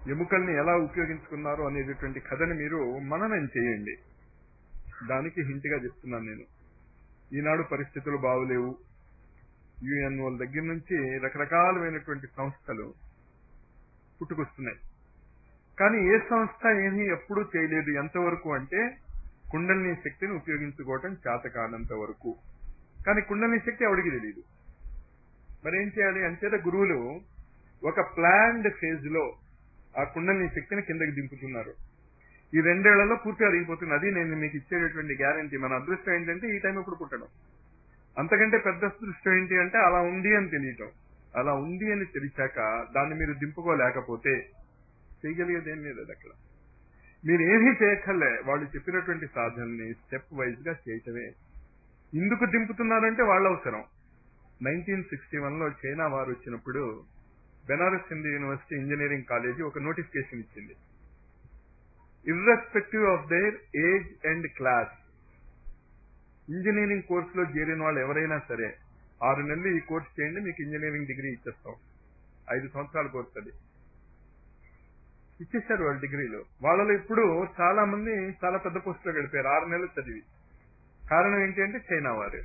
ఎముకల్ని ఎలా ఉపయోగించుకున్నారు అనేటటువంటి కథని మీరు మననం చేయండి దానికి హింట్గా చెప్తున్నాను నేను ఈనాడు పరిస్థితులు బాగులేవు యుఎన్ఓల దగ్గర నుంచి రకరకాలమైనటువంటి సంస్థలు పుట్టుకొస్తున్నాయి కానీ ఏ సంస్థ ఏమీ ఎప్పుడూ చేయలేదు ఎంతవరకు అంటే కుండలిని శక్తిని ఉపయోగించుకోవటం చేత కానంత వరకు కానీ కుండలిని శక్తి ఎవడికి తెలియదు మరేం చేయాలి అంచేత గురువులు ఒక ప్లాన్డ్ ఫేజ్ లో ఆ కుండలిని శక్తిని కిందకి దింపుతున్నారు ఈ రెండేళ్లలో పూర్తిగా అరిగిపోతుంది అది నేను మీకు ఇచ్చేటటువంటి గ్యారంటీ మన అదృష్టం ఏంటంటే ఈ టైం ఇప్పుడు పుట్టడం అంతకంటే పెద్ద అదృష్టం ఏంటి అంటే అలా ఉంది అని తెలియటం అలా ఉంది అని తెలిసాక దాన్ని మీరు దింపుకోలేకపోతే చేయగలిగేది ఏం లేదు అది అక్కడ మీరు ఏమీ చేయక్కర్లే వాళ్ళు చెప్పినటువంటి సాధనని స్టెప్ వైజ్ గా చేయటమే ఎందుకు దింపుతున్నారంటే వాళ్ళ అవసరం నైన్టీన్ సిక్స్టీ వన్ లో చైనా వారు వచ్చినప్పుడు Banaras Hindu university engineering college ఒక నోటిఫికేషన్ ఇచ్చింది irrespective of their age and class engineering కోర్సులో చేరిన వాళ్ళు ఎవరైనా సరే ఆరు నెలలు ఈ కోర్స్ చేయండి మీకు ఇంజనీరింగ్ డిగ్రీ ఇచ్చేస్తాం ఐదు సంవత్సరాల కోర్స్ అది ఇచ్చేశారు వాళ్ళ డిగ్రీలు వాళ్ళలో ఇప్పుడు చాలా మంది చాలా పెద్ద పోస్టులో గడిపారు ఆరు నెలలు చదివి కారణం ఏంటి అంటే చైనా వారు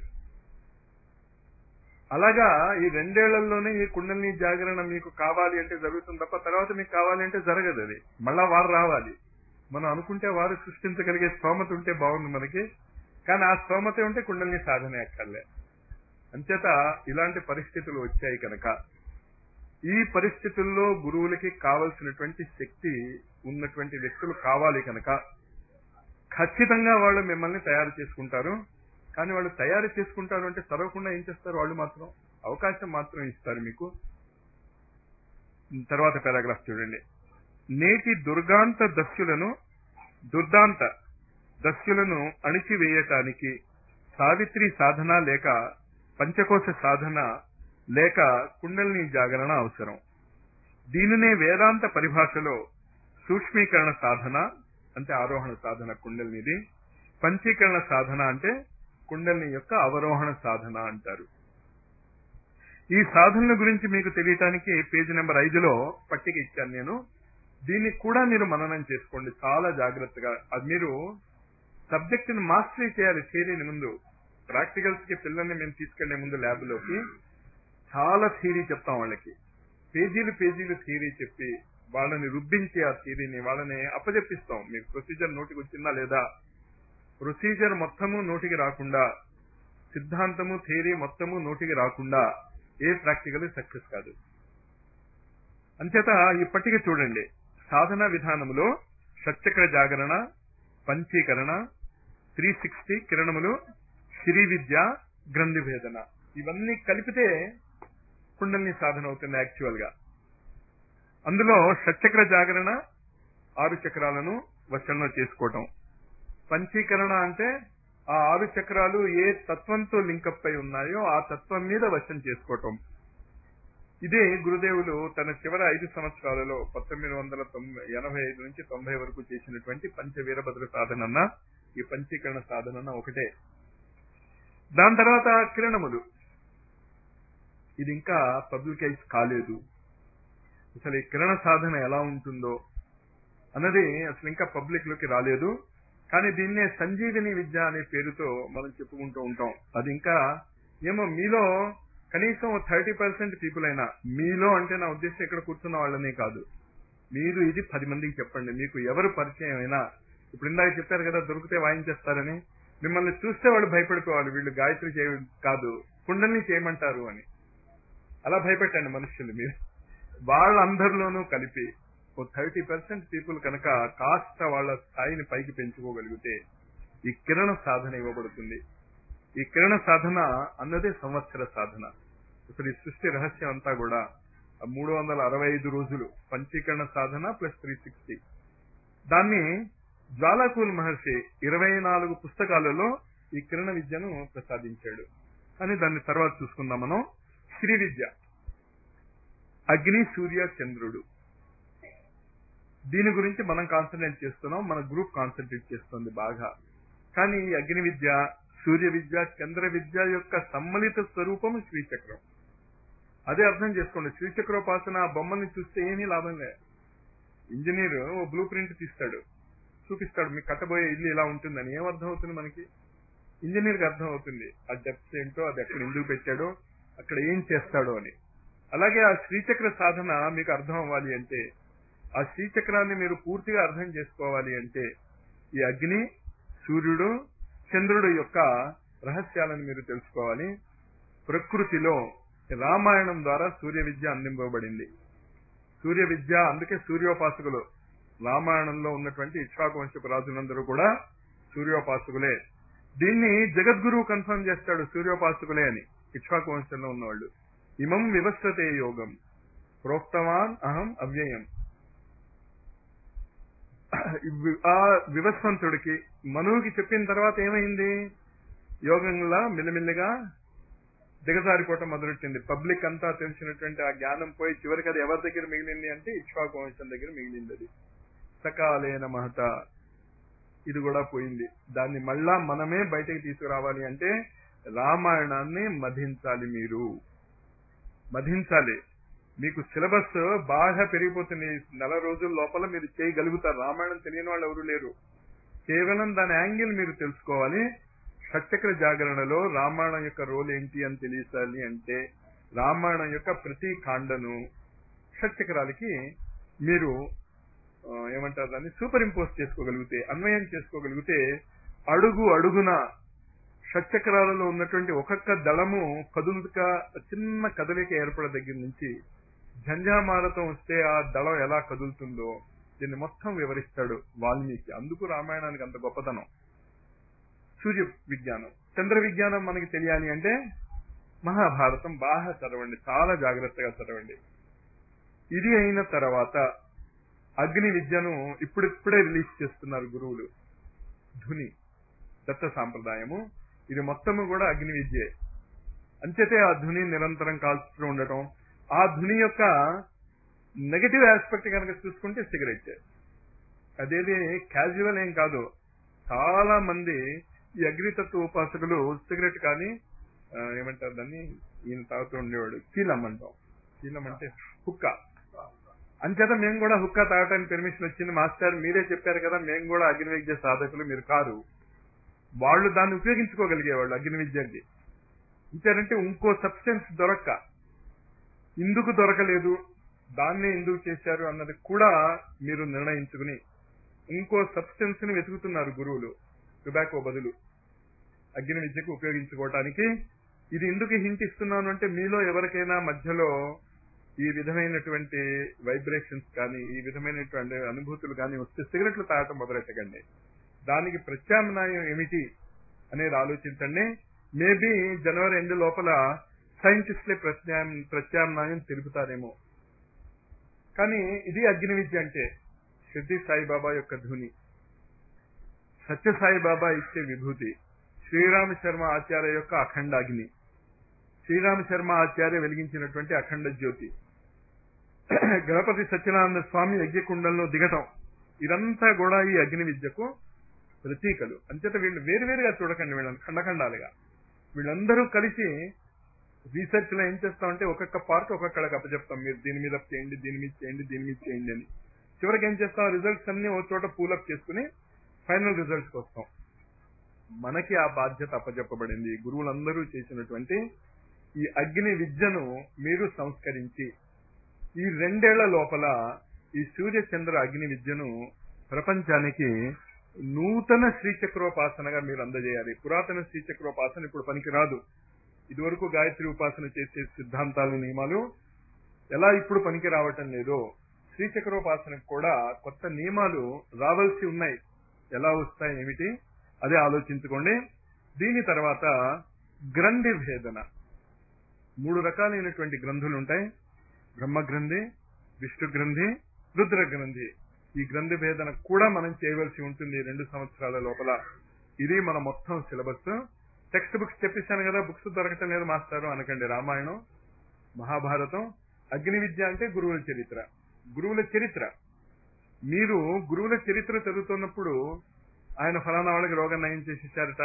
అలాగా ఈ రెండేళ్లలోనే ఈ కుండలిని జాగరణ మీకు కావాలి అంటే జరుగుతుంది తప్ప తర్వాత మీకు కావాలి అంటే జరగదు అది మళ్ళా వారు రావాలి మనం అనుకుంటే వారు సృష్టించగలిగే స్తోమత ఉంటే బాగుంది మనకి కానీ ఆ స్తోమత ఉంటే కుండలిని సాధన ఎక్కర్లే అంచేత ఇలాంటి పరిస్థితులు వచ్చాయి కనుక ఈ పరిస్థితుల్లో గురువులకి కావలసినటువంటి శక్తి ఉన్నటువంటి వ్యక్తులు కావాలి కనుక ఖచ్చితంగా వాళ్ళు మిమ్మల్ని తయారు చేసుకుంటారు కానీ వాళ్ళు తయారు చేసుకుంటారు అంటే చదవకుండా ఏం చేస్తారు వాళ్ళు మాత్రం అవకాశం మాత్రం ఇస్తారు మీకు తర్వాత పారాగ్రాఫ్ చూడండి నేటి దుర్గాంత దస్యులను దుర్దాంత దస్యులను అణిచివేయటానికి సావిత్రి సాధన లేక పంచకోశ సాధన లేక కుండలిని జాగరణ అవసరం దీనినే వేదాంత పరిభాషలో సూక్ష్మీకరణ సాధన అంటే ఆరోహణ సాధన కుండలినిది పంచీకరణ సాధన అంటే కుండలిని యొక్క అవరోహణ సాధన అంటారు ఈ సాధనల గురించి మీకు తెలియటానికి పేజీ నెంబర్ ఐదులో పట్టిక ఇచ్చాను నేను దీన్ని కూడా మీరు మననం చేసుకోండి చాలా జాగ్రత్తగా అది మీరు సబ్జెక్ట్ ని మాస్టరీ చేయాలి థియరీని ముందు ప్రాక్టికల్స్ కి పిల్లల్ని మేము తీసుకెళ్లే ముందు ల్యాబ్ లోకి చాలా థియరీ చెప్తాం వాళ్ళకి పేజీలు పేజీలు థియరీ చెప్పి వాళ్ళని రుబ్బించి ఆ థియరీని వాళ్ళని అప్పజెప్పిస్తాం మీకు ప్రొసీజర్ నోటికి వచ్చిందా లేదా ప్రొసీజర్ మొత్తము నోటికి రాకుండా సిద్ధాంతము థియరీ మొత్తము నోటికి రాకుండా ఏ ప్రాక్టికల్ సక్సెస్ కాదు అంచేత ఈ పట్టిక చూడండి సాధన విధానములో షట్చక్ర జాగరణ పంచీకరణ త్రీ సిక్స్టీ కిరణములు శ్రీ విద్య గ్రంథి భేదన ఇవన్నీ కలిపితే కుండలిని సాధన అవుతుంది యాక్చువల్ గా అందులో షట్చక్ర జాగరణ ఆరు చక్రాలను వశంలో చేసుకోవటం పంచీకరణ అంటే ఆ ఆరు చక్రాలు ఏ తత్వంతో లింకప్ అయి ఉన్నాయో ఆ తత్వం మీద వశం చేసుకోవటం ఇదే గురుదేవులు తన చివరి ఐదు సంవత్సరాలలో పంతొమ్మిది వందల తొంభై ఎనభై ఐదు నుంచి తొంభై వరకు చేసినటువంటి పంచ వీరభద్ర సాధనన్న ఈ పంచీకరణ సాధనన్న ఒకటే దాని తర్వాత కిరణములు ఇది ఇంకా పబ్లికైజ్ కాలేదు అసలు ఈ కిరణ సాధన ఎలా ఉంటుందో అన్నది అసలు ఇంకా పబ్లిక్ లోకి రాలేదు కానీ దీన్నే సంజీవిని విద్య అనే పేరుతో మనం చెప్పుకుంటూ ఉంటాం అది ఇంకా ఏమో మీలో కనీసం థర్టీ పర్సెంట్ పీపుల్ అయినా మీలో అంటే నా ఉద్దేశం ఇక్కడ కూర్చున్న వాళ్ళనే కాదు మీరు ఇది పది మందికి చెప్పండి మీకు ఎవరు పరిచయం అయినా ఇప్పుడు ఇందాక చెప్పారు కదా దొరికితే వాయించేస్తారని మిమ్మల్ని చూస్తే వాళ్ళు భయపడిపోవాలి వీళ్ళు గాయత్రి చేయ కాదు కుండల్ని చేయమంటారు అని అలా భయపెట్టండి మనుషులు మీరు వాళ్ళందరిలోనూ కలిపి ఓ థర్టీ పర్సెంట్ పీపుల్ కనుక కాస్త వాళ్ళ స్థాయిని పైకి పెంచుకోగలిగితే ఈ కిరణ సాధన ఇవ్వబడుతుంది ఈ కిరణ సాధన అన్నదే సంవత్సర సాధన ఇప్పుడు ఈ సృష్టి రహస్యం అంతా కూడా మూడు వందల అరవై ఐదు రోజులు పంచీకరణ సాధన ప్లస్ త్రీ సిక్స్టీ దాన్ని జ్వాలాకూల్ మహర్షి ఇరవై నాలుగు పుస్తకాలలో ఈ కిరణ విద్యను ప్రసాదించాడు అని దాన్ని తర్వాత చూసుకుందాం మనం శ్రీ విద్య అగ్ని సూర్య చంద్రుడు దీని గురించి మనం కాన్సన్ట్రేట్ చేస్తున్నాం మన గ్రూప్ కాన్సన్ట్రేట్ చేస్తుంది బాగా కానీ ఈ అగ్ని విద్య సూర్య విద్య చంద్ర విద్య యొక్క సమ్మలిత స్వరూపము శ్రీచక్రం అదే అర్థం చేసుకోండి శ్రీచక్రోపాసన ఆ బొమ్మల్ని చూస్తే ఏమీ లాభం లే ఇంజనీర్ ఓ బ్లూ ప్రింట్ తీస్తాడు చూపిస్తాడు మీకు కట్టబోయే ఇల్లు ఇలా ఉంటుందని ఏం అర్థం అవుతుంది మనకి ఇంజనీర్ కి అర్థం అవుతుంది ఆ డెప్త్ ఏంటో అది ఎక్కడ ఎందుకు పెట్టాడో అక్కడ ఏం చేస్తాడో అని అలాగే ఆ శ్రీచక్ర సాధన మీకు అర్థం అవ్వాలి అంటే ఆ శ్రీచక్రాన్ని మీరు పూర్తిగా అర్థం చేసుకోవాలి అంటే ఈ అగ్ని సూర్యుడు చంద్రుడు యొక్క రహస్యాలను మీరు తెలుసుకోవాలి ప్రకృతిలో రామాయణం ద్వారా సూర్య విద్య అందింపబడింది సూర్య విద్య అందుకే సూర్యోపాసకులు రామాయణంలో ఉన్నటువంటి ఇక్ష్వాకు వంశపు రాజులందరూ కూడా సూర్యోపాసకులే దీన్ని జగద్గురువు కన్ఫర్మ్ చేస్తాడు సూర్యోపాసకులే అని ఇక్ష్వాకు వంశంలో ఉన్నవాళ్ళు ఇమం వివస్వతే యోగం ప్రోక్తవాన్ అహం అవ్యయం ఆ వివస్వంతుడికి మనువుకి చెప్పిన తర్వాత ఏమైంది యోగంలా మెల్లిమెల్లిగా దిగజారిపోవటం మొదలెట్టింది పబ్లిక్ అంతా తెలిసినటువంటి ఆ జ్ఞానం పోయి చివరికి అది ఎవరి దగ్గర మిగిలింది అంటే ఇక్ష్వాకు వంశం దగ్గర మిగిలింది అది సకాలేన మహత ఇది కూడా పోయింది దాన్ని మళ్ళా మనమే బయటకు తీసుకురావాలి అంటే రామాయణాన్ని మధించాలి మీరు మధించాలి మీకు సిలబస్ బాగా పెరిగిపోతుంది నెల రోజుల లోపల మీరు చేయగలుగుతారు రామాయణం తెలియని వాళ్ళు ఎవరు లేరు కేవలం దాని యాంగిల్ మీరు తెలుసుకోవాలి షట్చక్ర జాగరణలో రామాయణం యొక్క రోల్ ఏంటి అని తెలియాలి అంటే రామాయణం యొక్క ప్రతి కాండను షట్చక్రాలకి మీరు ఏమంటారు దాన్ని సూపర్ ఇంపోజ్ చేసుకోగలిగితే అన్వయం చేసుకోగలిగితే అడుగు అడుగున షట్చక్రాలలో ఉన్నటువంటి ఒక్కొక్క దళము కదులుక చిన్న కదలిక ఏర్పడే దగ్గర నుంచి జంజామాలతో వస్తే ఆ దళం ఎలా కదులుతుందో దీన్ని మొత్తం వివరిస్తాడు వాల్మీకి అందుకు రామాయణానికి అంత గొప్పతనం సూర్య విజ్ఞానం చంద్ర విజ్ఞానం మనకి తెలియాలి అంటే మహాభారతం బాగా చదవండి చాలా జాగ్రత్తగా చదవండి ఇది అయిన తర్వాత అగ్ని విద్యను ఇప్పుడిప్పుడే రిలీజ్ చేస్తున్నారు గురువులు ధుని దత్త సాంప్రదాయము ఇది మొత్తము కూడా అగ్ని విద్యే అంచేతే ఆ ధుని నిరంతరం కాల్చుతూ ఉండటం ఆ ధుని యొక్క నెగటివ్ ఆస్పెక్ట్ కనుక చూసుకుంటే సిగరెట్ అదేది క్యాజువల్ ఏం కాదు చాలా మంది ఈ అగ్నితత్వ ఉపాసకులు సిగరెట్ కానీ ఏమంటారు దాన్ని ఈయన తాగుతూ ఉండేవాడు కీలం అంటాం కీలం అంటే హుక్క అంచేత మేము కూడా హుక్కా తాగటానికి పెర్మిషన్ వచ్చింది మాస్టర్ మీరే చెప్పారు కదా మేము కూడా అగ్ని విద్య సాధకులు మీరు కారు వాళ్ళు దాన్ని ఉపయోగించుకోగలిగేవాళ్ళు అగ్ని విద్యకి ఇంకేంటంటే ఇంకో సబ్స్టెన్స్ దొరక్క ఇందుకు దొరకలేదు దాన్నే ఎందుకు చేశారు అన్నది కూడా మీరు నిర్ణయించుకుని ఇంకో సబ్స్టెన్స్ ని వెతుకుతున్నారు గురువులు టొబాకో బదులు అగ్ని విద్యకు ఉపయోగించుకోవటానికి ఇది ఎందుకు హింట్ ఇస్తున్నాను అంటే మీలో ఎవరికైనా మధ్యలో ఈ విధమైనటువంటి వైబ్రేషన్స్ కానీ ఈ విధమైనటువంటి అనుభూతులు కానీ వస్తే సిగరెట్లు తాగటం మొదలెట్టకండి దానికి ప్రత్యామ్నాయం ఏమిటి అనేది ఆలోచించండి మేబీ జనవరి ఎండు లోపల సైంటిస్టులే ప్రత్యామ్ ప్రత్యామ్నాయం తెలుపుతారేమో కానీ ఇది అగ్ని విద్య అంటే సిద్ధి సాయిబాబా యొక్క ధుని సత్య సాయిబాబా ఇచ్చే విభూతి శ్రీరామ శర్మ ఆచార్య యొక్క అఖండ అగ్ని శ్రీరామ శర్మ ఆచార్య వెలిగించినటువంటి అఖండ జ్యోతి గణపతి సత్యనారాయణ స్వామి యజ్ఞకుండంలో దిగటం ఇదంతా కూడా ఈ అగ్ని విద్యకు ప్రతీకలు అంచేత వీళ్ళు వేరువేరుగా చూడకండి వీళ్ళని ఖండఖండాలుగా వీళ్ళందరూ కలిసి రీసెర్చ్ లో ఏం చేస్తామంటే ఒక్కొక్క పార్ట్ ఒక్కొక్కడికి అప్పచెప్తాం మీరు దీని మీద చేయండి దీని మీద చేయండి దీని మీద చేయండి అని చివరికి ఏం చేస్తాం రిజల్ట్స్ అన్ని ఒక చోట పూలప్ చేసుకుని ఫైనల్ రిజల్ట్స్ వస్తాం మనకి ఆ బాధ్యత అప్పచెప్పబడింది గురువులందరూ చేసినటువంటి ఈ అగ్ని విద్యను మీరు సంస్కరించి ఈ రెండేళ్ల లోపల ఈ సూర్య చంద్ర అగ్ని విద్యను ప్రపంచానికి నూతన శ్రీచక్రోపాసనగా మీరు అందజేయాలి పురాతన శ్రీచక్రోపాసన ఇప్పుడు పనికిరాదు ఇదివరకు గాయత్రి ఉపాసన చేసే సిద్ధాంతాలు నియమాలు ఎలా ఇప్పుడు పనికి రావటం లేదో శ్రీచక్రోపాసనకు కూడా కొత్త నియమాలు రావాల్సి ఉన్నాయి ఎలా వస్తాయి ఏమిటి అదే ఆలోచించుకోండి దీని తర్వాత గ్రంథి భేదన మూడు రకాలైనటువంటి గ్రంథులు ఉంటాయి బ్రహ్మ గ్రంథి విష్ణు గ్రంథి రుద్ర గ్రంథి ఈ గ్రంథి భేదన కూడా మనం చేయవలసి ఉంటుంది ఈ రెండు సంవత్సరాల లోపల ఇది మన మొత్తం సిలబస్ టెక్స్ట్ బుక్స్ చెప్పిస్తాను కదా బుక్స్ దొరకటం లేదు మాస్టారు అనకండి రామాయణం మహాభారతం అగ్ని విద్య అంటే గురువుల చరిత్ర గురువుల చరిత్ర మీరు గురువుల చరిత్ర చదువుతున్నప్పుడు ఆయన ఫలానా వాళ్ళకి రోగం నయం చేసేసారట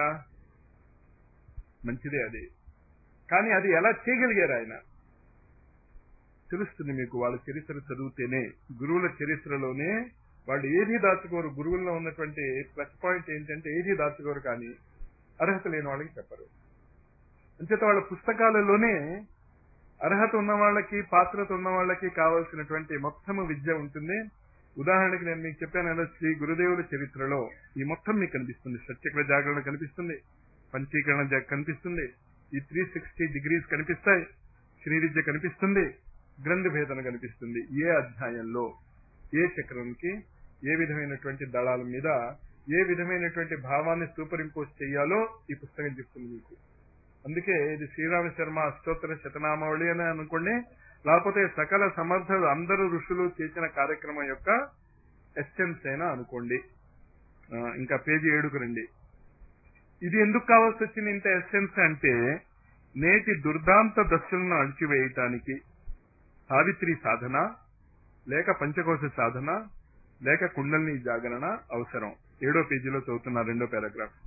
మంచిదే అది కానీ అది ఎలా చేయగలిగారు ఆయన తెలుస్తుంది మీకు వాళ్ళ చరిత్ర చదివితేనే గురువుల చరిత్రలోనే వాళ్ళు ఏది దాచుకోరు గురువుల్లో ఉన్నటువంటి ప్లస్ పాయింట్ ఏంటంటే ఏది దాచుకోరు కానీ అర్హత లేని వాళ్ళకి చెప్పరు అంచేత వాళ్ళ పుస్తకాలలోనే అర్హత ఉన్న వాళ్ళకి పాత్రత ఉన్న వాళ్ళకి కావాల్సినటువంటి మొత్తము విద్య ఉంటుంది ఉదాహరణకి నేను మీకు చెప్పాను కదా శ్రీ గురుదేవుల చరిత్రలో ఈ మొత్తం మీకు కనిపిస్తుంది సత్యకర జాగరణ కనిపిస్తుంది పంచీకరణ జా- కనిపిస్తుంది ఈ త్రీ సిక్స్టీ డిగ్రీస్ కనిపిస్తాయి శ్రీ విద్య కనిపిస్తుంది గ్రంథ భేదన కనిపిస్తుంది ఏ అధ్యాయంలో ఏ చక్రంకి ఏ విధమైనటువంటి దళాల మీద ఏ విధమైనటువంటి భావాన్ని సూపర్ ఇంపోజ్ చేయాలో ఈ పుస్తకం చెప్తుంది మీకు అందుకే ఇది శ్రీరామ శర్మ అష్టోత్తర శతనామావళి అని అనుకోండి లేకపోతే సకల సమర్థులు అందరూ ఋషులు చేసిన కార్యక్రమం యొక్క ఎస్సెన్స్ అయినా అనుకోండి ఆ, ఇంకా పేజీ ఏడుకు రండి ఇది ఎందుకు కావాల్సి వచ్చింది ఇంత ఎస్సెన్స్ అంటే నేటి దుర్దాంత దశలను అణిచివేయటానికి సావిత్రి సాధన లేక పంచకోశ సాధన లేక కుండలిని జాగరణ అవసరం ఏడో పేజీలో చదువుతున్న రెండో పారాగ్రాఫ్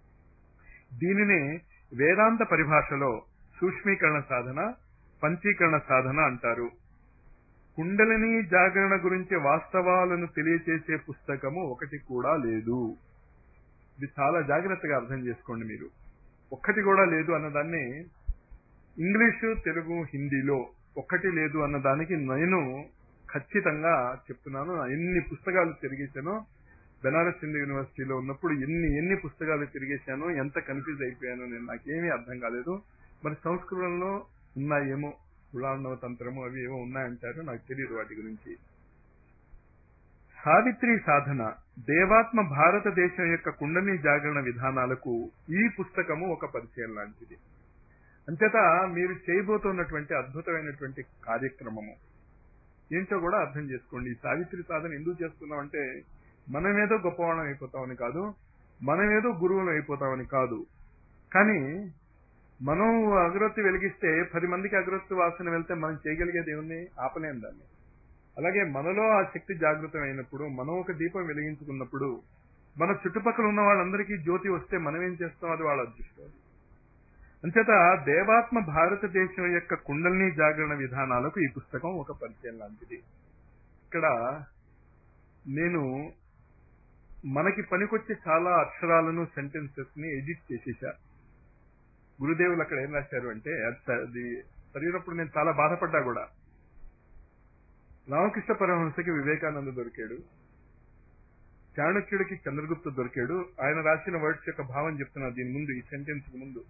దీనిని వేదాంత పరిభాషలో సూక్ష్మీకరణ సాధన పంచీకరణ సాధన అంటారు కుండలిని జాగరణ గురించి వాస్తవాలను తెలియచేసే పుస్తకము ఒకటి కూడా లేదు ఇది చాలా జాగ్రత్తగా అర్థం చేసుకోండి మీరు ఒక్కటి కూడా లేదు అన్నదాన్ని ఇంగ్లీషు తెలుగు హిందీలో ఒక్కటి లేదు అన్నదానికి నేను ఖచ్చితంగా చెప్తున్నాను ఎన్ని పుస్తకాలు తిరిగేశానో బెనారస్ హిందూ యూనివర్సిటీలో ఉన్నప్పుడు ఎన్ని ఎన్ని పుస్తకాలు తిరిగేశానో ఎంత కన్ఫ్యూజ్ అయిపోయానో నేను నాకేమీ అర్థం కాలేదు మరి సంస్కృతంలో ఉన్నాయేమో పురాణవ తంత్రము అవి ఏమో ఉన్నాయంటారు నాకు తెలియదు వాటి గురించి సావిత్రి సాధన దేవాత్మ భారతదేశం యొక్క కుండలి జాగరణ విధానాలకు ఈ పుస్తకము ఒక పరిచయం లాంటిది అంచేత మీరు చేయబోతున్నటువంటి అద్భుతమైనటువంటి కార్యక్రమము ఏంటో కూడా అర్థం చేసుకోండి ఈ సావిత్రి సాధన ఎందుకు చేస్తున్నాం అంటే మనమేదో గొప్పవాళ్ళం అయిపోతామని కాదు మనమేదో గురువులు అయిపోతామని కాదు కానీ మనం అగరొత్తి వెలిగిస్తే పది మందికి అగరొత్తి వాసన వెళ్తే మనం చేయగలిగేది ఏముంది ఆపలేం దాన్ని అలాగే మనలో ఆ శక్తి జాగృతం అయినప్పుడు మనం ఒక దీపం వెలిగించుకున్నప్పుడు మన చుట్టుపక్కల ఉన్న వాళ్ళందరికీ జ్యోతి వస్తే మనం ఏం చేస్తాం అది వాళ్ళ అదృష్టం అంచేత దేవాత్మ భారతదేశం యొక్క కుండలిని జాగరణ విధానాలకు ఈ పుస్తకం ఒక పరిచయం లాంటిది ఇక్కడ నేను మనకి పనికొచ్చే చాలా అక్షరాలను సెంటెన్సెస్ ని ఎడిట్ చేసేసా గురుదేవులు అక్కడ ఏం రాశారు అంటే అది అది చదివినప్పుడు నేను చాలా బాధపడ్డా కూడా రామకృష్ణ పరమహంసకి వివేకానంద దొరికాడు చాణక్యుడికి చంద్రగుప్త దొరికాడు ఆయన రాసిన వర్డ్స్ యొక్క భావం చెప్తున్నా దీని ముందు ఈ సెంటెన్స్ కి ముందు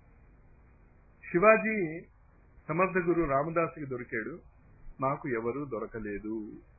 శివాజీ సమర్థ గురు రామదాసుకి దొరికాడు నాకు ఎవరు దొరకలేదు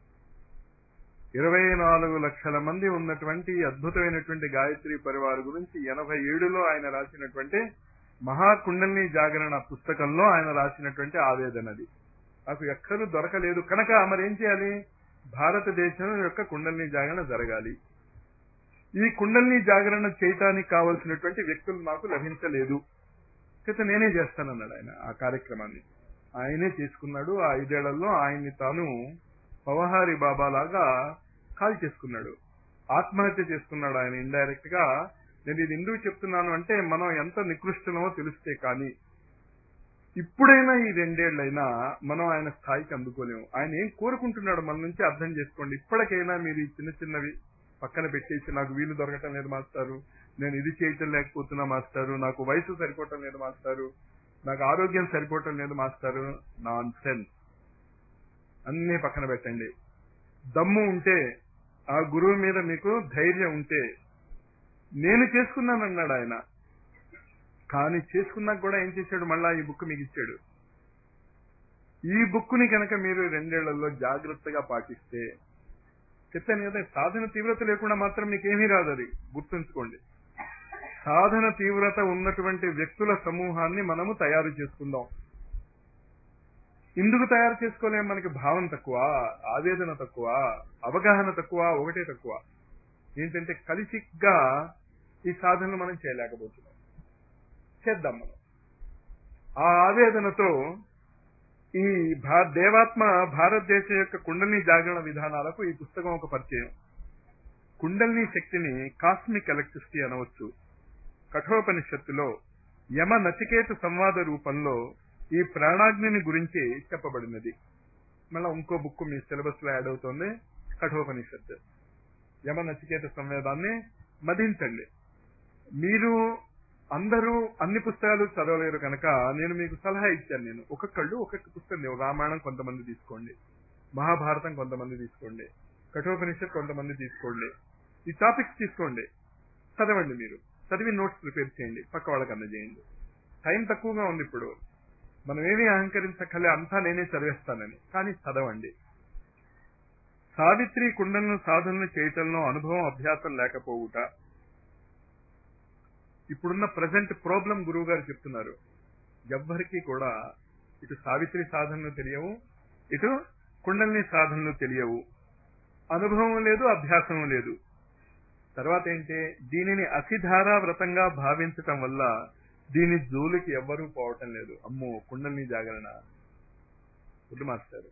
ఇరవై నాలుగు లక్షల మంది ఉన్నటువంటి అద్భుతమైనటువంటి గాయత్రి పరివారు గురించి ఎనభై ఏడులో ఆయన రాసినటువంటి మహాకుండలిని జాగరణ పుస్తకంలో ఆయన రాసినటువంటి ఆవేదనది నాకు ఎక్కడూ దొరకలేదు కనుక మరి ఏం చేయాలి భారతదేశం యొక్క కుండలిని జాగరణ జరగాలి ఈ కుండలిని జాగరణ చేయటానికి కావలసినటువంటి వ్యక్తులు నాకు లభించలేదు అయితే నేనే చేస్తానన్నాడు ఆయన ఆ కార్యక్రమాన్ని ఆయనే చేసుకున్నాడు ఆ ఐదేళ్లలో ఆయన్ని తాను పవహారి బాబా లాగా కాల్ చేసుకున్నాడు ఆత్మహత్య చేసుకున్నాడు ఆయన ఇండైరెక్ట్ గా నేను ఇది ఎందుకు చెప్తున్నాను అంటే మనం ఎంత నికృష్టమో తెలిస్తే కానీ ఇప్పుడైనా ఈ రెండేళ్లైనా మనం ఆయన స్థాయికి అందుకోలేము ఆయన ఏం కోరుకుంటున్నాడు మన నుంచి అర్థం చేసుకోండి ఇప్పటికైనా మీరు ఈ చిన్న చిన్నవి పక్కన పెట్టేసి నాకు వీలు దొరకటం లేదు మాస్టారు నేను ఇది చేయటం లేకపోతున్నా మాస్టారు నాకు వయసు సరిపోవటం లేదు మాస్టారు నాకు ఆరోగ్యం సరిపోవటం లేదు మాస్టారు నాన్ సెన్స్ అన్ని పక్కన పెట్టండి దమ్ము ఉంటే ఆ గురువు మీద మీకు ధైర్యం ఉంటే నేను చేసుకున్నానన్నాడు ఆయన కానీ చేసుకున్నాక కూడా ఏం చేశాడు మళ్ళా ఈ బుక్ మీకు ఇచ్చాడు ఈ బుక్ ని కనుక మీరు రెండేళ్లలో జాగ్రత్తగా పాటిస్తే చెప్పాను కదా సాధన తీవ్రత లేకుండా మాత్రం మీకేమీ రాదు అది గుర్తుంచుకోండి సాధన తీవ్రత ఉన్నటువంటి వ్యక్తుల సమూహాన్ని మనము తయారు చేసుకుందాం ఎందుకు తయారు చేసుకోలేం మనకి భావం తక్కువ ఆవేదన తక్కువ అవగాహన తక్కువ ఒకటే తక్కువ ఏంటంటే కలిసిగ్గా ఈ సాధనలు మనం చేయలేకపోతున్నాం చేద్దాం మనం ఆ ఆవేదనతో ఈ భా దేవాత్మ భారతదేశం యొక్క కుండలిని జాగరణ విధానాలకు ఈ పుస్తకం ఒక పరిచయం కుండలిని శక్తిని కాస్మిక్ ఎలక్ట్రిసిటీ అనవచ్చు కఠోపనిషత్తులో యమ నచికేత సంవాద రూపంలో ఈ ప్రాణాగ్నిని గురించి చెప్పబడినది మళ్ళీ ఇంకో బుక్ మీ సిలబస్ లో యాడ్ అవుతుంది కఠోపనిషత్తు యమ నచికేత సంవేదాన్ని మదించండి మీరు అందరూ అన్ని పుస్తకాలు చదవలేరు కనుక నేను మీకు సలహా ఇచ్చాను నేను ఒక్కొక్కళ్ళు ఒక్కొక్క పుస్తకం లేవు రామాయణం కొంతమంది తీసుకోండి మహాభారతం కొంతమంది తీసుకోండి కఠోపనిషత్ కొంతమంది తీసుకోండి ఈ టాపిక్స్ తీసుకోండి చదవండి మీరు చదివి నోట్స్ ప్రిపేర్ చేయండి పక్క వాళ్ళకి అందజేయండి టైం తక్కువగా ఉంది ఇప్పుడు మనం ఏమీ అహంకరించక్కలే అంతా నేనే చదివేస్తానని కానీ చదవండి సావిత్రి కుండలను సాధనలు చేయటంలో అనుభవం అభ్యాసం లేకపోవుట ఇప్పుడున్న ప్రజెంట్ ప్రాబ్లం గురువు గారు చెప్తున్నారు ఎవ్వరికీ కూడా ఇటు సావిత్రి సాధనలు తెలియవు ఇటు కుండలిని సాధనలు తెలియవు అనుభవం లేదు అభ్యాసం లేదు తర్వాత ఏంటి దీనిని అసిధారా వ్రతంగా భావించటం వల్ల దీని జోలికి ఎవ్వరూ పోవటం లేదు అమ్మో కుండలిని జాగరణ good master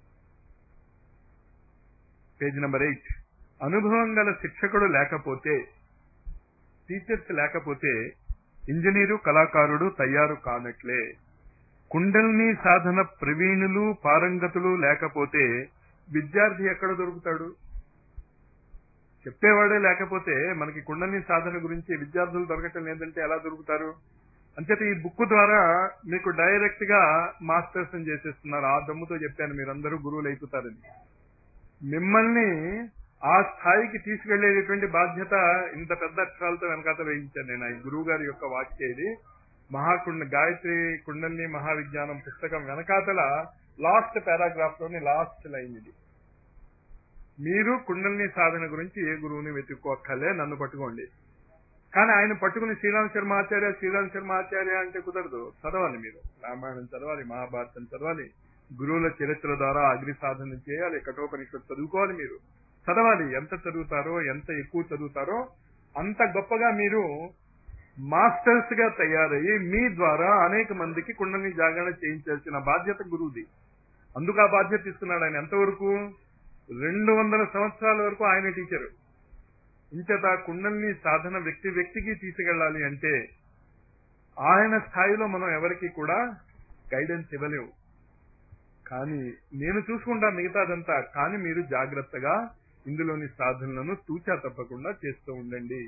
page number eight అనుభవం గల శిక్షకుడు లేకపోతే టీచర్స్ లేకపోతే ఇంజనీరు కళాకారుడు తయారు కానట్లే కుండల్ని సాధన ప్రవీణులు పారంగతులు లేకపోతే విద్యార్థి ఎక్కడ దొరుకుతాడు చెప్పేవాడే లేకపోతే మనకి కుండల్ని సాధన గురించి విద్యార్థులు దొరకటం లేదంటే ఎలా దొరుకుతారు అంచేత ఈ బుక్ ద్వారా మీకు డైరెక్ట్ గా మాస్టర్స్ చేసేస్తున్నారు ఆ దమ్ముతో చెప్పాను మీరందరూ గురువులు అయిపోతారని మిమ్మల్ని ఆ స్థాయికి తీసుకెళ్లేటటువంటి బాధ్యత ఇంత పెద్ద అక్షరాలతో వెనకాత వేయించాను నేను ఈ గురువు గారి యొక్క వాక్య ఇది మహాకుండ గాయత్రి కుండల్ని మహావిజ్ఞానం పుస్తకం వెనకాతల లాస్ట్ పారాగ్రాఫ్ లోని లాస్ట్ లైన్ ఇది మీరు కుండల్ని సాధన గురించి ఏ గురువుని వెతుక్కోక్కర్లే నన్ను పట్టుకోండి కానీ ఆయన పట్టుకుని శ్రీరామ్ శర్మ ఆచార్య శ్రీరామ్ శర్మ ఆచార్య అంటే కుదరదు చదవాలి మీరు రామాయణం చదవాలి మహాభారతం చదవాలి గురువుల చరిత్ర ద్వారా అగ్ని సాధన చేయాలి కఠోపనిషత్తు చదువుకోవాలి మీరు చదవాలి ఎంత చదువుతారో ఎంత ఎక్కువ చదువుతారో అంత గొప్పగా మీరు మాస్టర్స్ గా తయారయ్యి మీ ద్వారా అనేక మందికి కుండలిని జాగరణ చేయించాల్సిన బాధ్యత గురువుది అందుకు ఆ బాధ్యత తీసుకున్నాడు ఆయన ఎంతవరకు రెండు వందల సంవత్సరాల వరకు ఆయన టీచరు ఇంచేత కుండలిని సాధన వ్యక్తి వ్యక్తికి తీసుకెళ్ళాలి అంటే ఆయన స్థాయిలో మనం ఎవరికి కూడా గైడెన్స్ ఇవ్వలేవు కానీ నేను చూసుకుంటా మిగతాదంతా కానీ మీరు జాగ్రత్తగా ఇందులోని సాధనలను తూచా తప్పకుండా చేస్తూ ఉండండి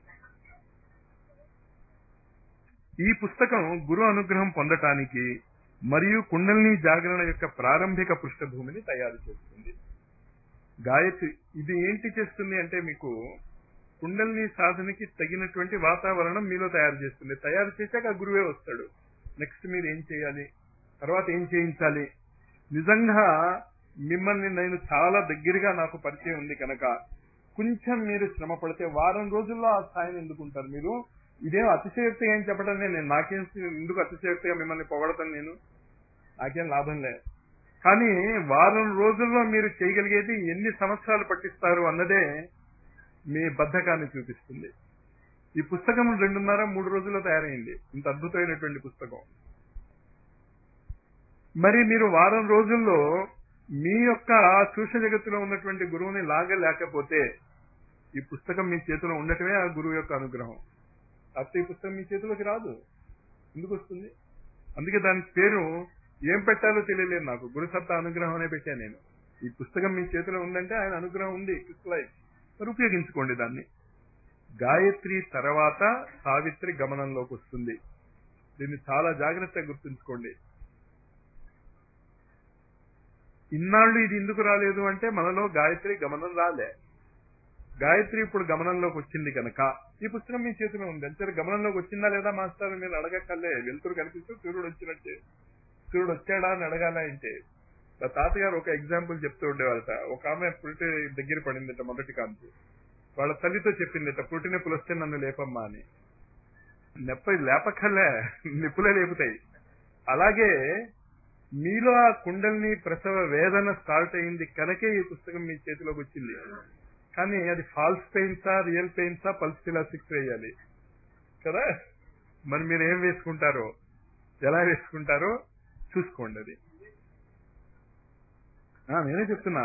ఈ పుస్తకం గురు అనుగ్రహం పొందటానికి మరియు కుండలిని జాగరణ యొక్క ప్రారంభిక పృష్ఠభూమిని తయారు చేస్తుంది గాయత్రి ఇది ఏంటి చేస్తుంది అంటే మీకు కుండలిని సాధనకి తగినటువంటి వాతావరణం మీలో తయారు చేస్తుంది తయారు చేశాక ఆ గురువే వస్తాడు నెక్స్ట్ మీరు ఏం చేయాలి తర్వాత ఏం చేయించాలి నిజంగా మిమ్మల్ని నేను చాలా దగ్గరగా నాకు పరిచయం ఉంది కనుక కొంచెం మీరు శ్రమ పడితే వారం రోజుల్లో ఆ స్థాయిని ఎందుకుంటారు మీరు ఇదేం అతిశయోక్తి ఏం చెప్పడం నేను నాకేం ఎందుకు అతిశయోక్తిగా మిమ్మల్ని పొగడతాను నేను నాకేం లాభం లేదు కానీ వారం రోజుల్లో మీరు చేయగలిగేది ఎన్ని సంవత్సరాలు పట్టిస్తారు అన్నదే మీ బద్ధకాన్ని చూపిస్తుంది ఈ పుస్తకం రెండున్నర మూడు రోజుల్లో తయారైంది ఇంత అద్భుతమైనటువంటి పుస్తకం మరి మీరు వారం రోజుల్లో మీ యొక్క సూక్ష్మ జగత్తులో ఉన్నటువంటి గురువుని లాగలేకపోతే ఈ పుస్తకం మీ చేతిలో ఉండటమే ఆ గురువు యొక్క అనుగ్రహం కాకపోతే ఈ పుస్తకం మీ చేతిలోకి రాదు ఎందుకు వస్తుంది అందుకే దాని పేరు ఏం పెట్టాలో తెలియలేదు నాకు గురుసత్తా అనుగ్రహం అనే పెట్టాను నేను ఈ పుస్తకం మీ చేతిలో ఉందంటే ఆయన అనుగ్రహం ఉంది క్రిస్టలైజ్ మరి ఉపయోగించుకోండి దాన్ని గాయత్రి తర్వాత సావిత్రి గమనంలోకి వస్తుంది దీన్ని చాలా జాగ్రత్తగా గుర్తుంచుకోండి ఇన్నాళ్ళు ఇది ఎందుకు రాలేదు అంటే మనలో గాయత్రి గమనం రాలే గాయత్రి ఇప్పుడు గమనంలోకి వచ్చింది కనుక ఈ పుస్తకం మీ చేతిలో ఉంది అంతే గమనంలోకి వచ్చిందా లేదా మాస్టర్ మీరు అడగక్కర్లే వెలుతురు కనిపిస్తూ సూర్యుడు వచ్చినట్టే సూర్యుడు వచ్చాడా అని అడగాల అంటే మా తాతగారు ఒక ఎగ్జాంపుల్ చెప్తూ ఉండేవారట ఒక ఆమె పురిటి దగ్గర పడిందట మొదటి కాంతి వాళ్ళ తల్లితో చెప్పిందట పుట్టిన పులస్తే నన్ను లేపమ్మా అని నెప్ప లేపక్కర్లే నిప్పులే లేపుతాయి అలాగే మీలో ఆ కుండల్ని ప్రసవ వేదన స్టార్ట్ అయింది కనుకే ఈ పుస్తకం మీ చేతిలోకి వచ్చింది కానీ అది ఫాల్స్ పెయిన్సా రియల్ పెయిన్సా పల్స్టిలాసిక్స్ వేయాలి కదా మరి మీరు ఏం వేసుకుంటారో ఎలా వేసుకుంటారో చూసుకోండి అది నేనే చెప్తున్నా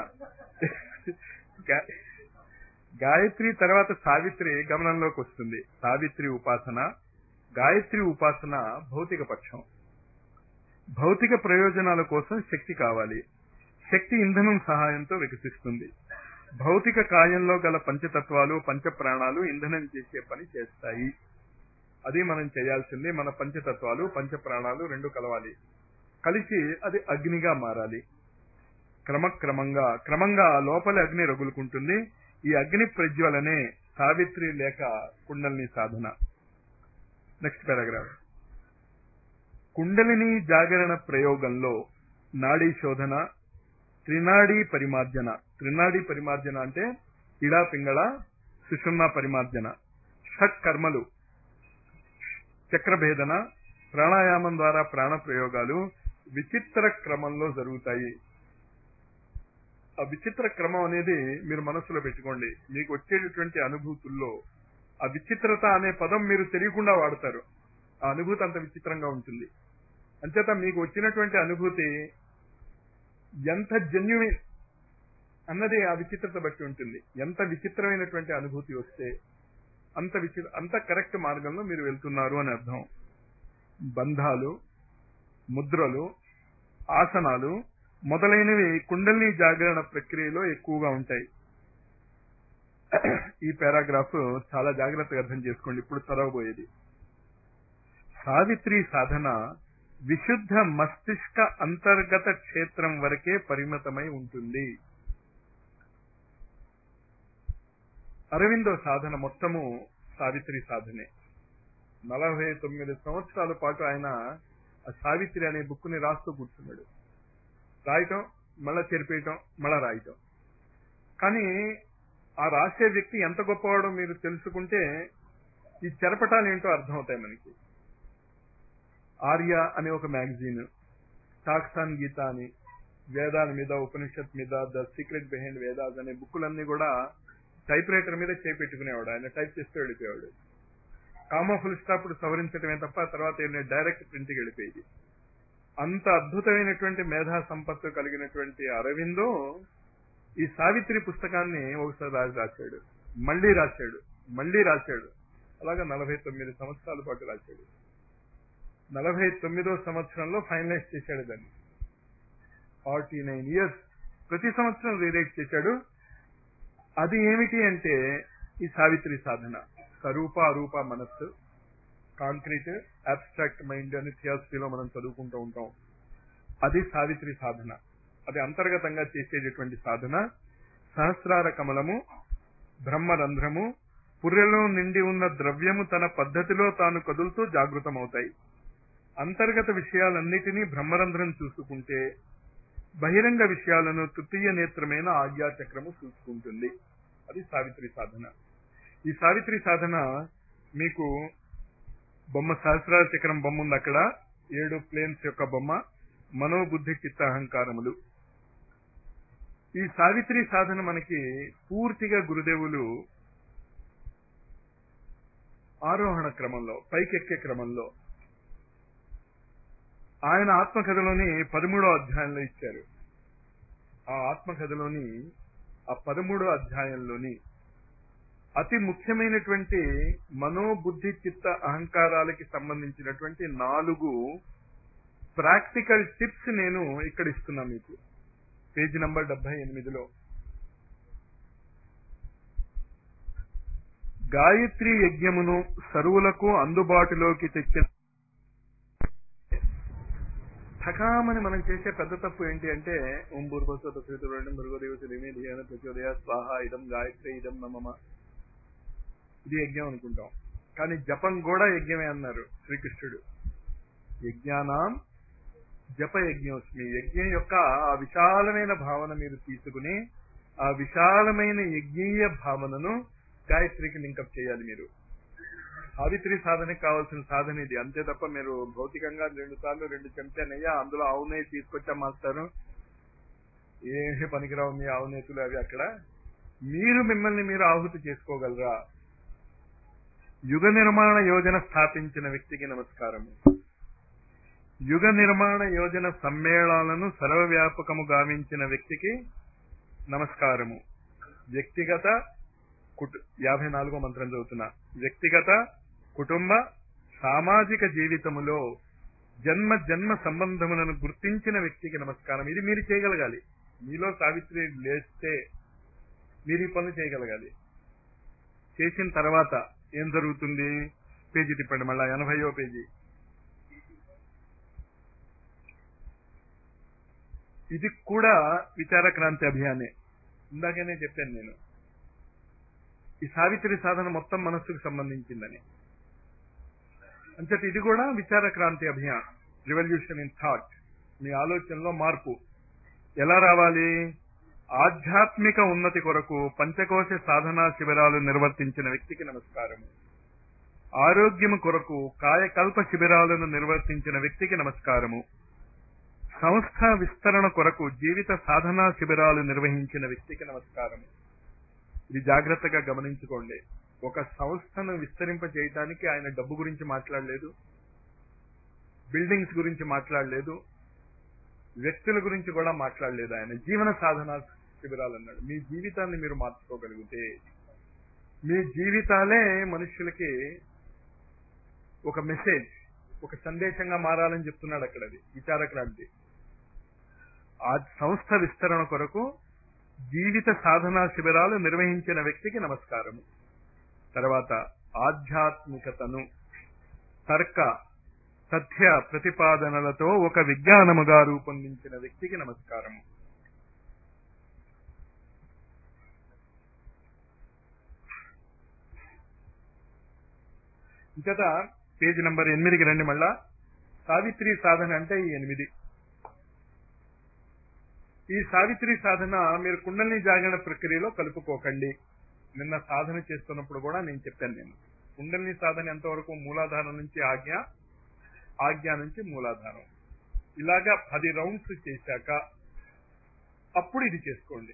గాయత్రి తర్వాత సావిత్రి గమనంలోకి వస్తుంది సావిత్రి ఉపాసన గాయత్రి ఉపాసన భౌతిక పక్షం భౌతిక ప్రయోజనాల కోసం శక్తి కావాలి శక్తి ఇంధనం సహాయంతో వికసిస్తుంది భౌతిక కాయంలో గల పంచతత్వాలు పంచప్రాణాలు ఇంధనం చేసే పని చేస్తాయి అది మనం చేయాల్సింది మన పంచతత్వాలు పంచప్రాణాలు రెండు కలవాలి కలిసి అది అగ్నిగా మారాలి క్రమక్రమంగా క్రమంగా లోపలి అగ్ని రగులుకుంటుంది ఈ అగ్ని ప్రజ్వలనే సావిత్రి లేక కుండలిని సాధన నెక్స్ట్ పారాగ్రాఫ్ కుండలిని జాగరణ ప్రయోగంలో నాడీ శోధన త్రినాడీ పరిమార్జన త్రినాడీ పరిమార్జన అంటే ఇడా పింగళ సుషుమ్న పరిమార్జన షట్ కర్మలు చక్రభేదన ప్రాణాయామం ద్వారా ప్రాణ ప్రయోగాలు విచిత్ర క్రమంలో జరుగుతాయి ఆ విచిత్ర క్రమం అనేది మీరు మనసులో పెట్టుకోండి మీకు వచ్చేటటువంటి అనుభూతుల్లో ఆ విచిత్రత అనే పదం మీరు తెలియకుండా వాడతారు ఆ అనుభూతి అంత విచిత్రంగా ఉంటుంది అంచేత మీకు వచ్చినటువంటి అనుభూతి ఎంత జెన్యున్ అన్నది ఆ విచిత్రత బట్టి ఉంటుంది ఎంత విచిత్రమైనటువంటి అనుభూతి వస్తే అంత విచిత్ర అంత కరెక్ట్ మార్గంలో మీరు వెళ్తున్నారు అని అర్థం బంధాలు ముద్రలు ఆసనాలు మొదలైనవి కుండలిని జాగరణ ప్రక్రియలో ఎక్కువగా ఉంటాయి ఈ పారాగ్రాఫ్ చాలా జాగ్రత్తగా అర్థం చేసుకోండి ఇప్పుడు చదవబోయేది సావిత్రి సాధన విశుద్ధ మస్తిష్క అంతర్గత క్షేత్రం వరకే పరిమితమై ఉంటుంది అరవిందో సాధన మొత్తము సావిత్రి సాధనే నలభై తొమ్మిది సంవత్సరాల పాటు ఆయన ఆ సావిత్రి అనే బుక్ ని రాస్తూ కూర్చున్నాడు రాయటం మళ్ళా చెరిపేయటం మళ్ళా రాయటం కానీ ఆ రాసే వ్యక్తి ఎంత గొప్పవాడో మీరు తెలుసుకుంటే ఈ చెరపటాలు ఏంటో అర్థమవుతాయి మనకి ఆర్య అనే ఒక మ్యాగజైన్ టాక్సాన్ గీత అని వేదాల మీద ఉపనిషత్ మీద ద సీక్రెట్ బిహైండ్ వేదాస్ అనే బుక్కులన్నీ కూడా టైప్ రైటర్ మీద చేపెట్టుకునేవాడు ఆయన టైప్ చేస్తూ వెళ్ళిపోయాడు కామా ఫుల్ స్టాప్ సవరించడమే తప్ప తర్వాత డైరెక్ట్ ప్రింట్కి వెళ్ళిపోయేది అంత అద్భుతమైనటువంటి మేధా సంపత్తు కలిగినటువంటి అరవిందో ఈ సావిత్రి పుస్తకాన్ని ఒకసారి రాసి రాశాడు మళ్ళీ రాశాడు మళ్ళీ రాశాడు అలాగా నలభై తొమ్మిది సంవత్సరాల పాటు రాశాడు నలభై తొమ్మిదో సంవత్సరంలో ఫైనలైజ్ చేశాడు దాన్ని ఫార్టీ నైన్ ఇయర్స్ ప్రతి సంవత్సరం రీరైట్ చేశాడు అది ఏమిటి అంటే ఈ సావిత్రి సాధన స్వరూప అరూప మనస్సు కాంక్రీట్ అబ్స్ట్రాక్ట్ మైండ్ అని థియాసఫీలో మనం చదువుకుంటూ ఉంటాం అది సావిత్రి సాధన అది అంతర్గతంగా చేసేటటువంటి సాధన సహస్రార కమలము బ్రహ్మరంధ్రము పుర్రెలో నిండి ఉన్న ద్రవ్యము తన పద్ధతిలో తాను కదులుతూ జాగృతమవుతాయి అంతర్గత విషయాలన్నిటినీ బ్రహ్మరంధ్రం చూసుకుంటే బహిరంగ విషయాలను తృతీయ నేత్రమైన ఆజ్ఞాచక్రము చూసుకుంటుంది అది సావిత్రి సాధన ఈ సావిత్రి సాధన మీకు బొమ్మ సహస్రార చక్రం బొమ్మ ఉంది అక్కడ ఏడు ప్లేన్స్ యొక్క బొమ్మ మనోబుద్ధి చిత్త అహంకారములు ఈ సావిత్రి సాధన మనకి పూర్తిగా గురుదేవులు ఆరోహణ క్రమంలో పైకెక్కే క్రమంలో ఆయన ఆత్మకథలోని పదమూడో అధ్యాయంలో ఇచ్చారు ఆ ఆత్మకథలోని ఆ పదమూడో అధ్యాయంలోని అతి ముఖ్యమైనటువంటి మనోబుద్ధి చిత్త అహంకారాలకి సంబంధించినటువంటి నాలుగు ప్రాక్టికల్ టిప్స్ నేను ఇక్కడ ఇస్తున్నా మీకు పేజీ నంబర్ డెబ్బై ఎనిమిదిలో గాయత్రి యజ్ఞమును సరువులకు అందుబాటులోకి తెచ్చిన ఠకామని మనం చేసే పెద్ద తప్పు ఏంటి అంటే ఓం భూర్భస్వత శ్రీతుడు మృగదేవతలేమి ధ్యాన ప్రచోదయ స్వాహ ఇదం గాయత్రి ఇదం నమమ ఇది యజ్ఞం అనుకుంటాం కానీ జపం కూడా యజ్ఞమే అన్నారు శ్రీకృష్ణుడు యజ్ఞానాం జప యజ్ఞోస్మి యజ్ఞం యొక్క ఆ విశాలమైన భావన మీరు తీసుకుని ఆ విశాలమైన యజ్ఞీయ భావనను గాయత్రికి లింకప్ చేయాలి మీరు సావిత్రి సాధనకి కావాల్సిన సాధన ఇది అంతే తప్ప మీరు భౌతికంగా రెండు సార్లు రెండు చెంచానయ్యా అందులో ఆవు నెయ్యి తీసుకొచ్చా మాస్టారు ఏమీ పనికిరావు మీ ఆవు నేతులు అవి అక్కడ మీరు మిమ్మల్ని మీరు ఆహుతి చేసుకోగలరా యుగ నిర్మాణ యోజన స్థాపించిన వ్యక్తికి నమస్కారము యుగ నిర్మాణ యోజన సమ్మేళనాలను సర్వవ్యాపకము గావించిన వ్యక్తికి నమస్కారము వ్యక్తిగత కుటు యాభై నాలుగో మంత్రం చదువుతున్నా వ్యక్తిగత కుటుంబ సామాజిక జీవితములో జన్మ జన్మ సంబంధములను గుర్తించిన వ్యక్తికి నమస్కారం ఇది మీరు చేయగలగాలి మీలో సావిత్రి లేస్తే మీరు ఈ పనులు చేయగలగాలి చేసిన తర్వాత ఏం జరుగుతుంది పేజీ తిప్పండి మళ్ళా ఎనభైయో పేజీ ఇది కూడా విచార క్రాంతి అభియానే ఇందాకనే చెప్పాను నేను ఈ సావిత్రి సాధన మొత్తం మనస్సుకు సంబంధించిందని అంచేత ఇది కూడా Vichar Kranti Abhiyan revolution in thought మీ ఆలోచనలో మార్పు ఎలా రావాలి ఆధ్యాత్మిక ఉన్నతి కొరకు పంచకోశ సాధనా శిబిరాలు నిర్వర్తించిన వ్యక్తికి నమస్కారం ఆరోగ్యము కొరకు కాయకల్ప శిబిరాలను నిర్వర్తించిన వ్యక్తికి నమస్కారము సంస్థ విస్తరణ కొరకు జీవిత సాధనా శిబిరాలు నిర్వహించిన వ్యక్తికి నమస్కారం ఇది జాగ్రత్తగా గమనించుకోండి ఒక సంస్థను విస్తరింప చేయటానికి ఆయన డబ్బు గురించి మాట్లాడలేదు బిల్డింగ్స్ గురించి మాట్లాడలేదు వ్యక్తుల గురించి కూడా మాట్లాడలేదు ఆయన జీవన సాధన శిబిరాలు అన్నాడు మీ జీవితాన్ని మీరు మార్చుకోగలిగితే మీ జీవితాలే మనుషులకి ఒక మెసేజ్ ఒక సందేశంగా మారాలని చెప్తున్నాడు అక్కడ అది విచార క్రాంతి ఆ సంస్థ విస్తరణ కొరకు జీవిత సాధనా శిబిరాలు నిర్వహించిన వ్యక్తికి నమస్కారము తర్వాత ఆధ్యాత్మికతను తర్క సత్య ప్రతిపాదనలతో ఒక విజ్ఞానముగా రూపొందించిన వ్యక్తికి నమస్కారము ఇంకట పేజీ నంబర్ ఎనిమిదికి రండి మళ్ళా సావిత్రి సాధన అంటే ఈ ఎనిమిది ఈ సావిత్రి సాధన మీరు కుండలిని జాగరణ ప్రక్రియలో కలుపుకోకండి నిన్న సాధన చేస్తున్నప్పుడు కూడా నేను చెప్పాను నేను కుండలిని సాధన ఎంతవరకు మూలాధారం నుంచి ఆజ్ఞ ఆజ్ఞ నుంచి మూలాధారం ఇలాగా పది రౌండ్స్ చేశాక అప్పుడు ఇది చేసుకోండి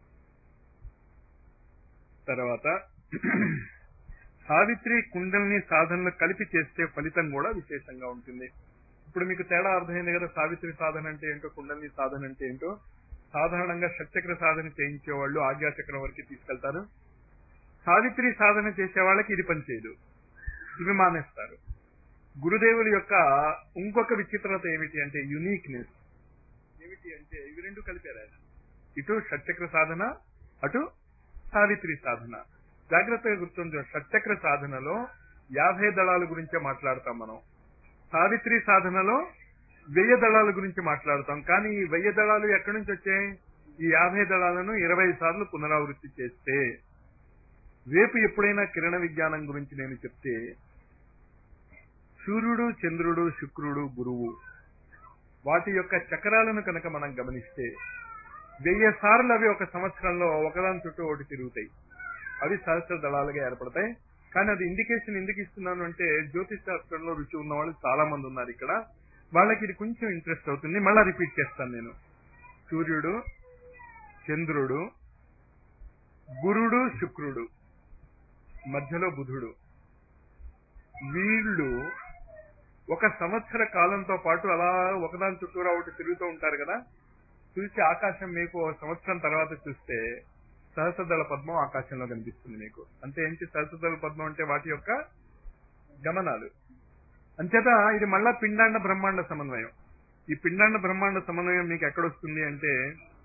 తర్వాత సావిత్రి కుండలిని సాధనలు కలిపి చేస్తే ఫలితం కూడా విశేషంగా ఉంటుంది ఇప్పుడు మీకు తేడా అర్థమైంది కదా సావిత్రి సాధన అంటే ఏంటో కుండలిని సాధన అంటే ఏంటో సాధారణంగా షట్చక్ర సాధన చేయించే వాళ్ళు ఆజ్ఞాచక్రం వరకు తీసుకెళ్తారు సావిత్రి సాధన చేసే వాళ్ళకి ఇది పనిచేయదు ఇవి మానేస్తారు గురుదేవుల యొక్క ఇంకొక విచిత్రత ఏమిటి అంటే యునీక్నెస్ ఏమిటి అంటే ఇవి రెండు కలిపారు ఆయన ఇటు షట్చక్ర సాధన అటు సావిత్రి సాధన జాగ్రత్తగా గుర్తుంచు షట్చక్ర సాధనలో యాభై దళాల గురించే మాట్లాడతాం మనం సావిత్రి సాధనలో వెయ్యి దళాల గురించి మాట్లాడతాం కానీ ఈ వెయ్యి దళాలు ఎక్కడి నుంచి వచ్చాయి ఈ యాభై దళాలను ఇరవై సార్లు పునరావృత్తి చేస్తే రేపు ఎప్పుడైనా కిరణ విజ్ఞానం గురించి నేను చెప్తే సూర్యుడు చంద్రుడు శుక్రుడు గురువు వాటి యొక్క చక్రాలను కనుక మనం గమనిస్తే వెయ్యి సార్లు అవి ఒక సంవత్సరంలో ఒకదాని చుట్టూ ఒకటి తిరుగుతాయి అవి సహస్ర దళాలుగా ఏర్పడతాయి కానీ అది ఇండికేషన్ ఎందుకు ఇస్తున్నాను అంటే జ్యోతిష్ శాస్త్రంలో రుచి ఉన్న వాళ్ళు చాలా మంది ఉన్నారు ఇక్కడ వాళ్ళకి ఇది కొంచెం ఇంట్రెస్ట్ అవుతుంది మళ్ళా రిపీట్ చేస్తాను నేను సూర్యుడు చంద్రుడు గురుడు శుక్రుడు మధ్యలో బుధుడు వీళ్ళు ఒక సంవత్సర కాలంతో పాటు అలా ఒకదాని చుట్టూరా ఒకటి తిరుగుతూ ఉంటారు కదా చూసి ఆకాశం మీకు ఒక సంవత్సరం తర్వాత చూస్తే సహస్రదళ పద్మం ఆకాశంలో కనిపిస్తుంది మీకు అంటే ఏంటి సహస్రదళ పద్మం అంటే వాటి యొక్క గమనాలు అంచేత ఇది మళ్ళా పిండాండ బ్రహ్మాండ సమన్వయం ఈ పిండాండ బ్రహ్మాండ సమన్వయం మీకు ఎక్కడొస్తుంది అంటే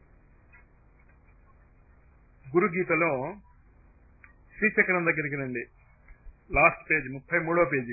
గురు గీతలో శ్రీచక్రం దగ్గరికి రండి లాస్ట్ పేజ్ ముప్పై మూడో పేజీ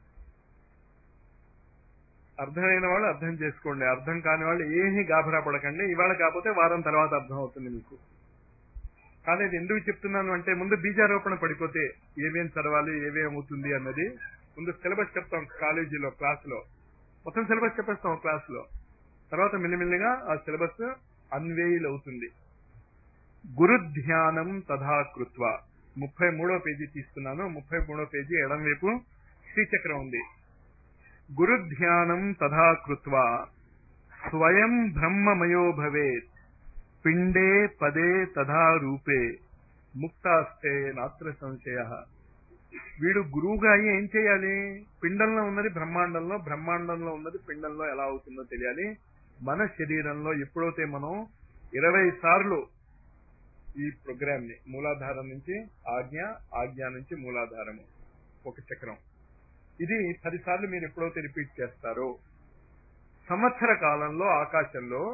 అర్థమైన వాళ్ళు అర్థం చేసుకోండి అర్థం కాని వాళ్ళు ఏమీ గాభరా పడకండి ఇవాళ కాకపోతే వారం తర్వాత అర్థం అవుతుంది మీకు కానీ ఇది ఎందుకు చెప్తున్నాను అంటే ముందు బీజారోపణ పడిపోతే ఏమేం చదవాలి ఏమేం అవుతుంది అన్నది ముందు సిలబస్ చెప్తాం కాలేజీలో క్లాసులో మొత్తం సిలబస్ చెప్పేస్తాం క్లాసులో తర్వాత మెల్లిమెల్లిగా ఆ సిలబస్ అన్వేయిల్ అవుతుంది గురు ధ్యానం తథా కృత్వ ముప్పై మూడో పేజీ తీసుకున్నాను ముప్పై మూడో పేజీ ఎడం వైపు శ్రీచక్రం ఉంది గురు ధ్యానం తథా కృత్వ స్వయం బ్రహ్మమయో భవేత్ పిండే పదే తథా రూపే ముక్తాస్తే నాత్ర సంశయ వీడు గురువుగా అయ్యి ఏం చేయాలి పిండంలో ఉన్నది బ్రహ్మాండంలో బ్రహ్మాండంలో ఉన్నది పిండంలో ఎలా అవుతుందో తెలియాలి మన శరీరంలో ఎప్పుడైతే మనం ఇరవై సార్లు ఈ ప్రోగ్రామ్ ని మూలాధారం నుంచి ఆజ్ఞ ఆజ్ఞ నుంచి మూలాధారము ఒక చక్రం ఇది పది సార్లు మీరు ఎప్పుడైతే రిపీట్ చేస్తారో సంవత్సర కాలంలో ఆకాశంలో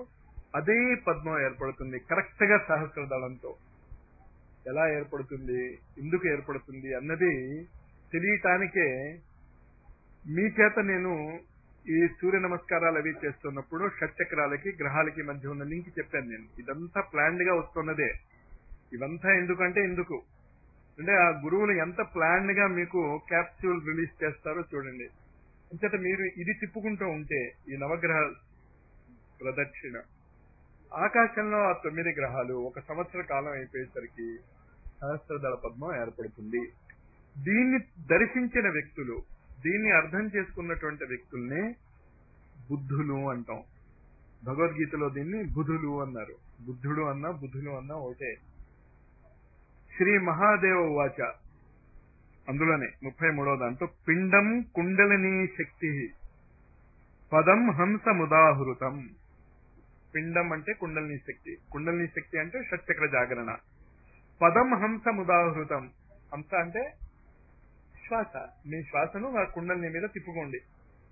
అదే పద్మం ఏర్పడుతుంది కరెక్ట్ గా సహస్ర దళంతో ఎలా ఏర్పడుతుంది ఎందుకు ఏర్పడుతుంది అన్నది తెలియటానికే మీ చేత నేను ఈ సూర్య నమస్కారాలు అవి చేస్తున్నప్పుడు షట్చక్రాలకి గ్రహాలకి మధ్య ఉన్న లింక్ చెప్పాను నేను ఇదంతా ప్లాన్డ్ గా వస్తున్నదే ఇవంతా ఎందుకంటే ఎందుకు అంటే ఆ గురువులు ఎంత ప్లాన్డ్ గా మీకు క్యాప్సూల్ రిలీజ్ చేస్తారో చూడండి అంచేత మీరు ఇది తిప్పుకుంటూ ఉంటే ఈ నవగ్రహ ప్రదక్షిణ ఆకాశంలో ఆ తొమ్మిది గ్రహాలు ఒక సంవత్సర కాలం అయిపోయేసరికి సహస్రదళ పద్మం ఏర్పడుతుంది దీన్ని దర్శించిన వ్యక్తులు దీన్ని అర్థం చేసుకున్నటువంటి వ్యక్తుల్నే బుద్ధులు అంటాం భగవద్గీతలో దీన్ని బుధులు అన్నారు బుద్ధుడు అన్నా బుధులు అన్నా ఒకటే శ్రీ మహాదేవ వాచ అందులోనే ముప్పై మూడవ దాంట్లో పిండం కుండలిని శక్తి పదం హంస ముదాహృతం పిండం అంటే కుండలిని శక్తి కుండలిని శక్తి అంటే షట్చక్ర జాగరణ పదం హంస ముదాహృతం హంస అంటే శ్వాస మీ శ్వాసను ఆ కుండలిని మీద తిప్పుకోండి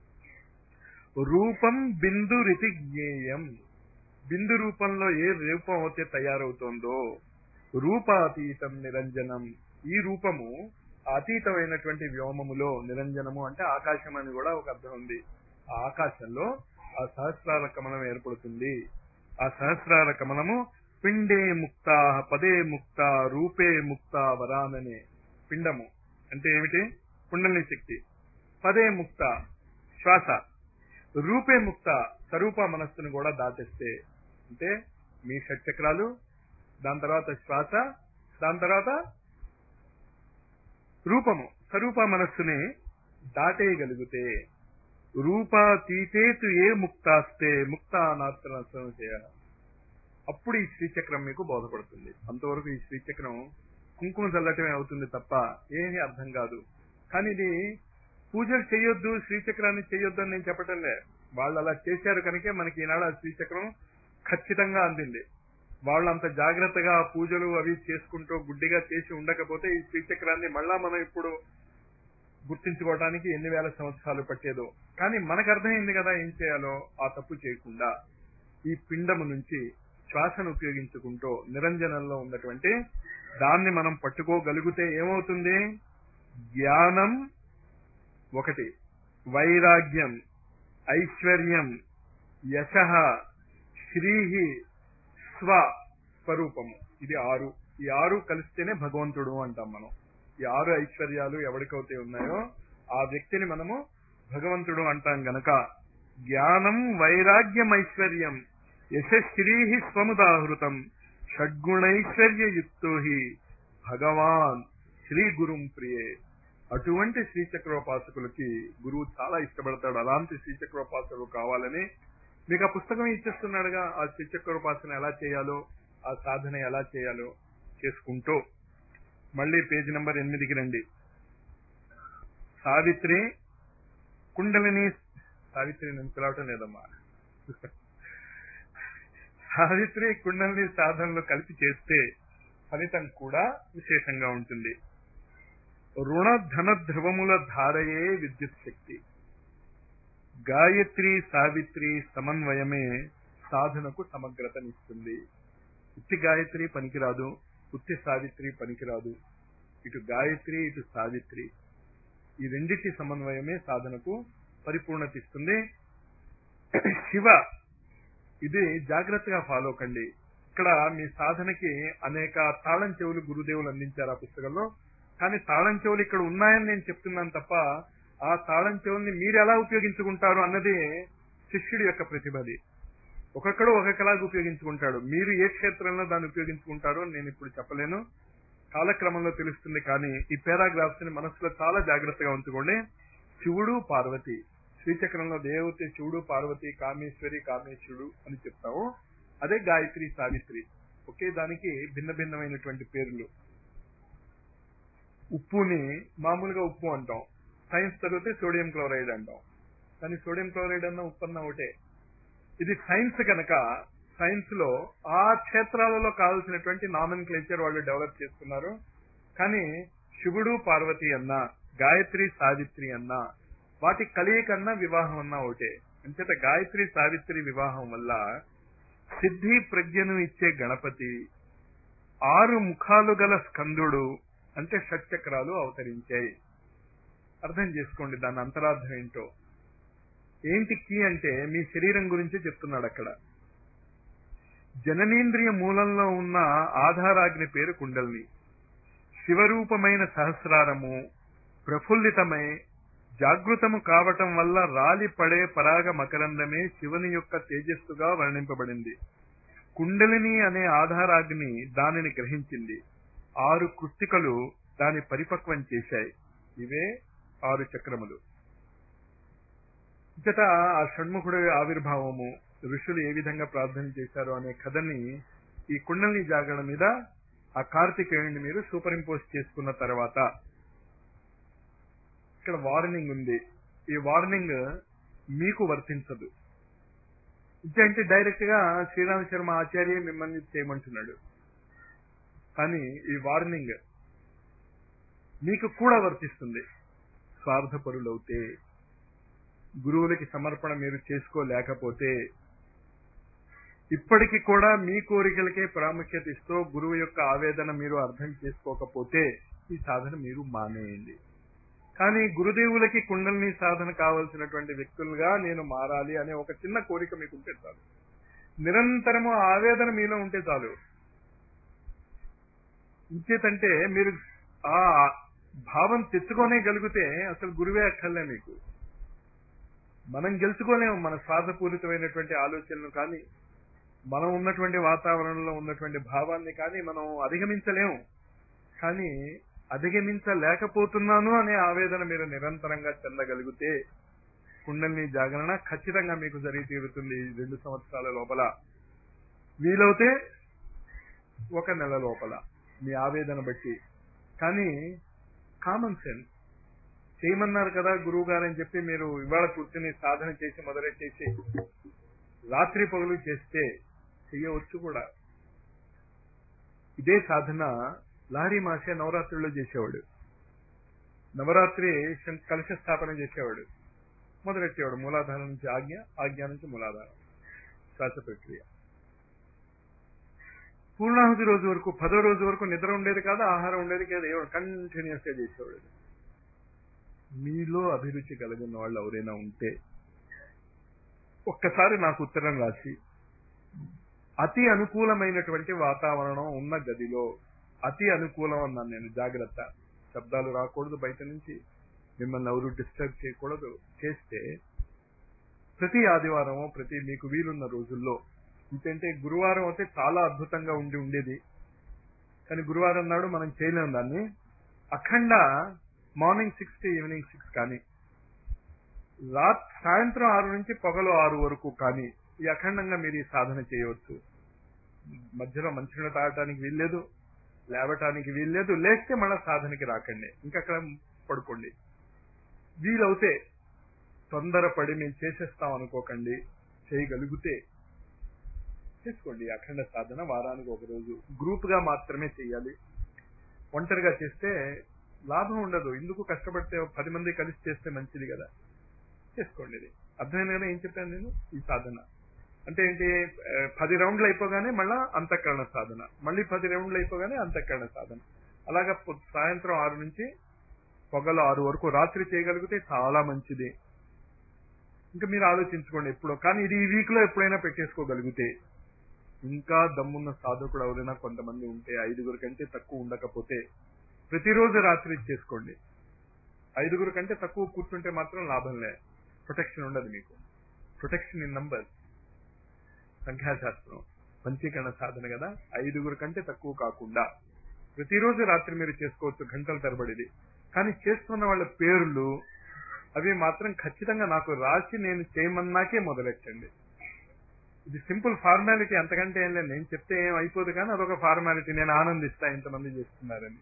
రూపం బిందు రితి జ్ఞేయం బిందు రూపంలో ఏ రూపం అయితే తయారవుతోందో రూపాతీతం నిరంజనం ఈ రూపము అతీతమైనటువంటి వ్యోమములో నిరంజనము అంటే ఆకాశం అని కూడా ఒక అర్థం ఉంది ఆ ఆకాశంలో ఆ సహస్రార కమలం ఏర్పడుతుంది ఆ సహస్రార కమలము పిండే ముక్త పదే ముక్త రూపే ముక్త వరాననే పిండము అంటే ఏమిటి కుండలిని శక్తి పదే ముక్త శ్వాస రూపే ముక్త స్వరూప మనస్సును కూడా దాటేస్తే అంటే మీ షట్చక్రాలు దాని తర్వాత శ్వాస దాని తర్వాత రూపము స్వరూప మనస్సుని దాటేయగలిగితే రూపాతీతేతు ఏ ముక్తాస్తే ముక్తానాత్రం చేయాలి అప్పుడు ఈ శ్రీచక్రం మీకు బోధపడుతుంది అంతవరకు ఈ శ్రీచక్రం కుంకుమ చల్లటమే అవుతుంది తప్ప ఏమీ అర్థం కాదు కానీ ఇది పూజలు చేయొద్దు శ్రీచక్రాన్ని చేయొద్దు అని నేను చెప్పటం లే వాళ్ళు అలా చేశారు కనుకే మనకి ఈనాడు ఆ శ్రీచక్రం ఖచ్చితంగా అందింది వాళ్ళు అంత జాగ్రత్తగా ఆ పూజలు అవి చేసుకుంటూ గుడ్డిగా చేసి ఉండకపోతే ఈ శ్రీచక్రాన్ని మళ్ళా మనం ఇప్పుడు గుర్తించుకోవడానికి ఎన్ని వేల సంవత్సరాలు పట్టేదో కానీ మనకు అర్థమైంది కదా ఏం చేయాలో ఆ తప్పు చేయకుండా ఈ పిండము నుంచి శ్వాసను ఉపయోగించుకుంటూ నిరంజనంలో ఉన్నటువంటి దాన్ని మనం పట్టుకోగలిగితే ఏమవుతుంది జ్ఞానం ఒకటి వైరాగ్యం ఐశ్వర్యం యశ శ్రీ స్వ స్వరూపము ఇది ఆరు ఈ ఆరు కలిస్తేనే భగవంతుడు అంటాం మనం ఈ ఆరు ఐశ్వర్యాలు ఎవరికైతే ఉన్నాయో ఆ వ్యక్తిని మనము భగవంతుడు అంటాం గనక జ్ఞానం వైరాగ్యం ఐశ్వర్యం యశశ్రీ స్వముదాహృతం షడ్గుణైశ్వర్యయుక్తో హి భగవాన్ శ్రీ గురుం ప్రియే అటువంటి శ్రీచక్రోపాసకులకి గురువు చాలా ఇష్టపడతాడు అలాంటి శ్రీచక్రోపాసకులు కావాలని మీకు ఆ పుస్తకం ఇచ్చేస్తున్నాడుగా ఆ శ్రీచక్రోపాసన ఎలా చేయాలో ఆ సాధన ఎలా చేయాలో చేసుకుంటూ మళ్ళీ పేజీ నంబర్ ఎనిమిదికి రండి సావిత్రి కుండలిని సావిత్రి నేను పిలవటం లేదమ్మా సావిత్రి కుండలిని సాధనలు కలిపి చేస్తే ఫలితం కూడా విశేషంగా ఉంటుంది రుణ ధన ధ్రువముల ధారయే విద్యుత్ శక్తి గాయత్రి సావిత్రి సమన్వయమే సాధనకు సమగ్రతనిస్తుంది ఉత్తి గాయత్రి పనికిరాదు ఉత్తి సావిత్రి పనికిరాదు ఇటు గాయత్రి ఇటు సావిత్రి ఈ రెండింటి సమన్వయమే సాధనకు పరిపూర్ణత ఇస్తుంది శివ ఇది జాగ్రత్తగా ఫాలో కండి ఇక్కడ మీ సాధనకి అనేక తాళం చెవులు గురుదేవులు అందించారు ఆ పుస్తకంలో కానీ తాళం చెవులు ఇక్కడ ఉన్నాయని నేను చెప్తున్నాను తప్ప ఆ తాళం చెవుల్ని మీరు ఎలా ఉపయోగించుకుంటారు అన్నది శిష్యుడి యొక్క ప్రతిభది ఒక్కొక్కడు ఒక్కొక్కలాగా ఉపయోగించుకుంటాడు మీరు ఏ క్షేత్రంలో దాన్ని ఉపయోగించుకుంటారో నేను ఇప్పుడు చెప్పలేను కాలక్రమంలో తెలుస్తుంది కానీ ఈ పారాగ్రాఫ్స్ ని మనసులో చాలా జాగ్రత్తగా ఉంచుకోండి శివుడు పార్వతి శ్రీచక్రంలో దేవతే శివుడు పార్వతి కామేశ్వరి కామేశ్వరుడు అని చెప్తాము అదే గాయత్రి సావిత్రి ఒకే దానికి భిన్న భిన్నమైనటువంటి పేర్లు ఉప్పుని మామూలుగా ఉప్పు అంటాం సైన్స్ చదివితే సోడియం క్లోరైడ్ అంటాం కానీ సోడియం క్లోరైడ్ అన్న ఉప్పు అన్న ఒకటే ఇది సైన్స్ కనుక సైన్స్ లో ఆ క్షేత్రాలలో కావాల్సినటువంటి నామన్ క్లేచర్ వాళ్ళు డెవలప్ చేసుకున్నారు కానీ శివుడు పార్వతి అన్న గాయత్రి సావిత్రి అన్న వాటి కలయికన్నా వివాహం అన్నా ఒకటే అంచేత గాయత్రి సావిత్రి వివాహం వల్ల సిద్ధి ప్రజ్ఞను ఇచ్చే గణపతి ఆరు ముఖాలు గల స్కందుడు అంటే షట్చక్రాలు అవతరించాయి అర్థం చేసుకోండి దాని అంతరార్థం ఏంటో ఏంటి కీ అంటే మీ శరీరం గురించి చెప్తున్నాడు అక్కడ జననేంద్రియ మూలంలో ఉన్న ఆధారాగ్ని పేరు కుండల్ని శివరూపమైన సహస్రారము ప్రఫుల్లితమై జాగృతము కావటం వల్ల రాలి పడే పరాగ మకరందమే శివుని యొక్క తేజస్సుగా వర్ణింపబడింది కుండలిని అనే ఆధారాగ్ని దానిని గ్రహించింది ఆరు కృత్తికలు దాని పరిపక్వం చేశాయి ఇవే ఆరు చక్రములు ఇచ్చట ఆ షణ్ముఖుడి ఆవిర్భావము ఋషులు ఏ విధంగా ప్రార్థన చేశారు అనే కథని ఈ కుండలిని జాగరణ మీద ఆ కార్తికేయుడిని మీరు సూపర్ ఇంపోజ్ చేసుకున్న తర్వాత ఇక్కడ వార్నింగ్ ఉంది ఈ వార్నింగ్ మీకు వర్తించదు అంటే డైరెక్ట్ గా శ్రీరామ శర్మ ఆచార్య మిమ్మల్ని చేయమంటున్నాడు కానీ ఈ వార్నింగ్ మీకు కూడా వర్తిస్తుంది స్వార్థపరులవుతే గురువులకి సమర్పణ మీరు చేసుకోలేకపోతే ఇప్పటికి కూడా మీ కోరికలకే ప్రాముఖ్యత ఇస్తూ గురువు యొక్క ఆవేదన మీరు అర్థం చేసుకోకపోతే ఈ సాధన మీరు మానేయండి కానీ గురుదేవులకి కుండలిని సాధన కావలసినటువంటి వ్యక్తులుగా నేను మారాలి అనే ఒక చిన్న కోరిక మీకు ఉంటే చాలు నిరంతరము ఆవేదన మీలో ఉంటే చాలు ఇంకేతంటే మీరు ఆ భావం తెచ్చుకోనే గలిగితే అసలు గురువే అక్కర్లే మీకు మనం గెలుచుకోలేము మన స్వార్థపూరితమైనటువంటి ఆలోచనలు కానీ మనం ఉన్నటువంటి వాతావరణంలో ఉన్నటువంటి భావాన్ని కానీ మనం అధిగమించలేము కానీ అధిగమించలేకపోతున్నాను అనే ఆవేదన మీరు నిరంతరంగా చెందగలిగితే కుండలిని జాగరణ ఖచ్చితంగా మీకు జరిగి తీరుతుంది ఈ రెండు సంవత్సరాల లోపల వీలవుతే ఒక నెల లోపల మీ ఆవేదన బట్టి కానీ కామన్ సెన్స్ చేయమన్నారు కదా గురువు గారు అని చెప్పి మీరు ఇవాళ కూర్చుని సాధన చేసి మొదలెట్టేసి రాత్రి పగులు చేస్తే చెయ్యవచ్చు కూడా ఇదే సాధన లారీ మాసే నవరాత్రిలో చేసేవాడు నవరాత్రి కలశ స్థాపన చేసేవాడు మొదలెట్టేవాడు మూలాధారం నుంచి ఆజ్ఞ ఆజ్ఞ నుంచి మూలాధారం శ్వాస ప్రక్రియ పూర్ణాహుతి రోజు వరకు పదో రోజు వరకు నిద్ర ఉండేది కాదు ఆహారం ఉండేది కాదు ఏవాడు కంటిన్యూస్ గా చేసేవాడు మీలో అభిరుచి కలిగిన వాళ్ళు ఎవరైనా ఉంటే ఒక్కసారి నాకు ఉత్తరం రాసి అతి అనుకూలమైనటువంటి వాతావరణం ఉన్న గదిలో అతి అనుకూలం అన్నాను నేను జాగ్రత్త శబ్దాలు రాకూడదు బయట నుంచి మిమ్మల్ని ఎవరు డిస్టర్బ్ చేయకూడదు చేస్తే ప్రతి ఆదివారం ప్రతి మీకు వీలున్న రోజుల్లో ఎందుకంటే గురువారం అయితే చాలా అద్భుతంగా ఉండి ఉండేది కానీ గురువారం నాడు మనం చేయలేము దాన్ని అఖండ morning six to evening six కానీ రాత్ సాయంత్రం ఆరు నుంచి పగలు ఆరు వరకు కానీ ఈ అఖండంగా మీరు ఈ సాధన చేయవచ్చు మధ్యలో మంచినీళ్ళు తాగటానికి వీల్లేదు లేవటానికి వీల్లేదు లేస్తే మళ్ళా సాధనకి రాకండి ఇంకక్కడ పడుకోండి వీలవుతే తొందరపడి మేము చేసేస్తాం అనుకోకండి చేయగలిగితే చేసుకోండి అఖండ సాధన వారానికి ఒక రోజు గ్రూప్ గా మాత్రమే చేయాలి ఒంటరిగా చేస్తే లాభం ఉండదు ఎందుకు కష్టపడితే పది మంది కలిసి చేస్తే మంచిది కదా చేసుకోండి ఇది అర్థమైంది కదా ఏం చెప్పాను నేను ఈ సాధన అంటే ఏంటి పది రౌండ్లు అయిపోగానే మళ్ళా అంతఃకరణ సాధన మళ్ళీ పది రౌండ్లు అయిపోగానే అంతఃకరణ సాధన అలాగా సాయంత్రం ఆరు నుంచి పొగలు ఆరు వరకు రాత్రి చేయగలిగితే చాలా మంచిది ఇంకా మీరు ఆలోచించుకోండి ఎప్పుడో కానీ ఇది ఈ వీక్ లో ఎప్పుడైనా పెట్టేసుకోగలిగితే ఇంకా దమ్మున్న సాధకుడు ఎవరైనా కొంతమంది ఉంటే ఐదుగురు కంటే తక్కువ ఉండకపోతే ప్రతిరోజు రాత్రి చేసుకోండి ఐదుగురు కంటే తక్కువ కూర్చుంటే మాత్రం లాభం లే ప్రొటెక్షన్ ఉండదు మీకు ప్రొటెక్షన్ ఇన్ నంబర్ సంఖ్యాశాస్త్రం పంచీకరణ సాధన కదా ఐదుగురు కంటే తక్కువ కాకుండా ప్రతిరోజు రాత్రి మీరు చేసుకోవచ్చు గంటల తరబడిది కానీ చేస్తున్న వాళ్ళ పేర్లు అవి మాత్రం ఖచ్చితంగా నాకు రాసి నేను చేయమన్నాకే మొదలెట్టండి ఇది సింపుల్ ఫార్మాలిటీ అంతకంటే ఏం లేదు నేను చెప్తే ఏం అయిపోదు కానీ అదొక ఫార్మాలిటీ నేను ఆనందిస్తా ఇంతమంది చేస్తున్నారని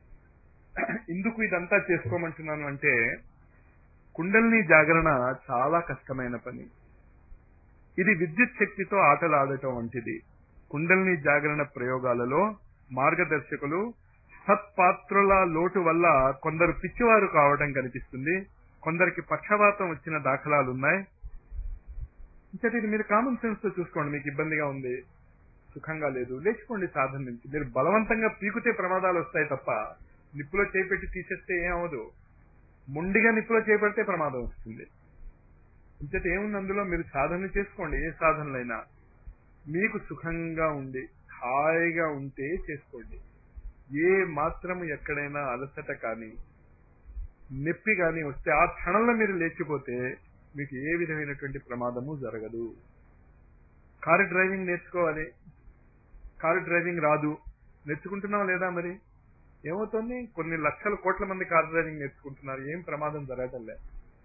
ఎందుకు ఇదంతా చేసుకోమంటున్నాను అంటే కుండలిని జాగరణ చాలా కష్టమైన పని ఇది విద్యుత్ శక్తితో ఆటలాడటం వంటిది కుండలిని జాగరణ ప్రయోగాలలో మార్గదర్శకులు సత్పాత్రుల లోటు వల్ల కొందరు పిచ్చివారు కావడం కనిపిస్తుంది కొందరికి పక్షవాతం వచ్చిన దాఖలాలున్నాయి ఇంకటి ఇది మీరు కామన్ సెన్స్ తో చూసుకోండి మీకు ఇబ్బందిగా ఉంది సుఖంగా లేదు లేచిపోండి సాధన నుంచి మీరు బలవంతంగా పీకుతే ప్రమాదాలు వస్తాయి తప్ప నిప్పులో చేపెట్టి తీసేస్తే ఏమవదు మొండిగా నిప్పులో చేపెడితే ప్రమాదం వస్తుంది ఇంకటి ఏముంది అందులో మీరు సాధన చేసుకోండి ఏ సాధనలైనా మీకు సుఖంగా ఉండి హాయిగా ఉంటే చేసుకోండి ఏ మాత్రము ఎక్కడైనా అలసట కానీ నొప్పి కానీ వస్తే ఆ క్షణంలో మీరు లేచిపోతే మీకు ఏ విధమైనటువంటి ప్రమాదము జరగదు కారు డ్రైవింగ్ నేర్చుకోవాలి కారు డ్రైవింగ్ రాదు నేర్చుకుంటున్నావా లేదా మరి ఏమవుతుంది కొన్ని లక్షల కోట్ల మంది కారు డ్రైవింగ్ నేర్చుకుంటున్నారు ఏం ప్రమాదం జరగటం లేదు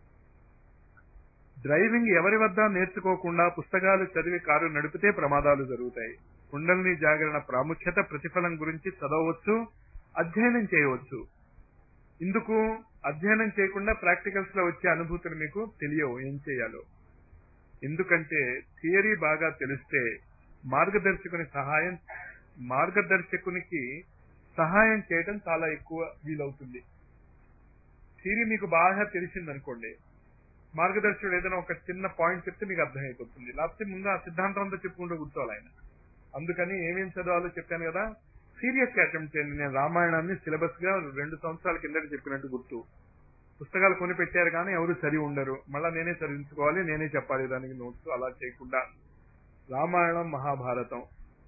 డ్రైవింగ్ ఎవరి వద్ద నేర్చుకోకుండా పుస్తకాలు చదివి కారు నడిపితే ప్రమాదాలు జరుగుతాయి కుండల్ని జాగరణ ప్రాముఖ్యత ప్రతిఫలం గురించి చదవచ్చు అధ్యయనం చేయవచ్చు ఇందుకు అధ్యయనం చేయకుండా ప్రాక్టికల్స్ లో వచ్చే అనుభూతులు మీకు తెలియవు ఏం చేయాలో ఎందుకంటే థియరీ బాగా తెలిస్తే మార్గదర్శకుని సహాయం మార్గదర్శకునికి సహాయం చేయడం చాలా ఎక్కువ వీలవుతుంది థియరీ మీకు బాగా తెలిసిందనుకోండి మార్గదర్శకుడు ఏదైనా ఒక చిన్న పాయింట్ చెప్తే మీకు అర్థమైపోతుంది లేకపోతే ముందు ఆ సిద్ధాంతం అంతా చెప్పుకుంటూ కూర్చోవాలి ఆయన అందుకని ఏమేం చదవాలో చెప్పాను కదా సీరియస్ అటెంప్ట్ చేయండి నేను రామాయణాన్ని సిలబస్ గా రెండు సంవత్సరాల కిందట చెప్పినట్టు గుర్తు పుస్తకాలు కొని పెట్టారు కానీ ఎవరు చదివి ఉండరు మళ్ళా నేనే చదివించుకోవాలి నేనే చెప్పాలి దానికి నోట్స్ అలా చేయకుండా రామాయణం మహాభారతం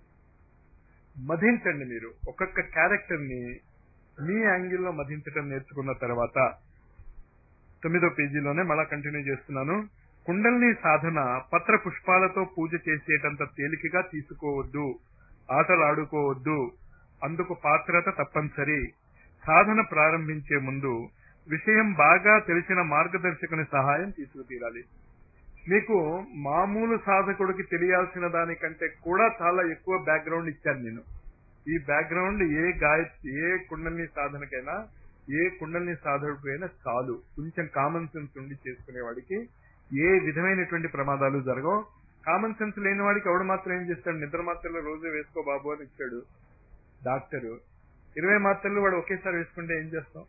మధించండి మీరు ఒక్కొక్క క్యారెక్టర్ ని మీ యాంగిల్లో మధించడం నేర్చుకున్న తర్వాత తొమ్మిదో పేజీలోనే మళ్ళా కంటిన్యూ చేస్తున్నాను కుండల్ని సాధన పత్ర పుష్పాలతో పూజ చేసేటంత తేలికగా తీసుకోవద్దు ఆటలు ఆడుకోవద్దు అందుకు పాత్రత తప్పనిసరి సాధన ప్రారంభించే ముందు విషయం బాగా తెలిసిన మార్గదర్శకుని సహాయం తీసుకుతీరాలి మీకు మామూలు సాధకుడికి తెలియాల్సిన దానికంటే కూడా చాలా ఎక్కువ బ్యాక్గ్రౌండ్ ఇచ్చాను నేను ఈ బ్యాక్గ్రౌండ్ ఏ గాయ ఏ కుండల్ని సాధనకైనా ఏ కుండల్ని సాధకుడైనా చాలు కొంచెం కామన్ సెన్స్ ఉండి చేసుకునేవాడికి ఏ విధమైనటువంటి ప్రమాదాలు జరగవు కామన్ సెన్స్ లేని వాడికి ఎవడు మాత్రం ఏం చేస్తాడు నిద్ర మాత్రలు రోజు వేసుకో బాబు అని ఇచ్చాడు డాక్టరు ఇరవై మాత్రలు వాడు ఒకేసారి వేసుకుంటే ఏం చేస్తాం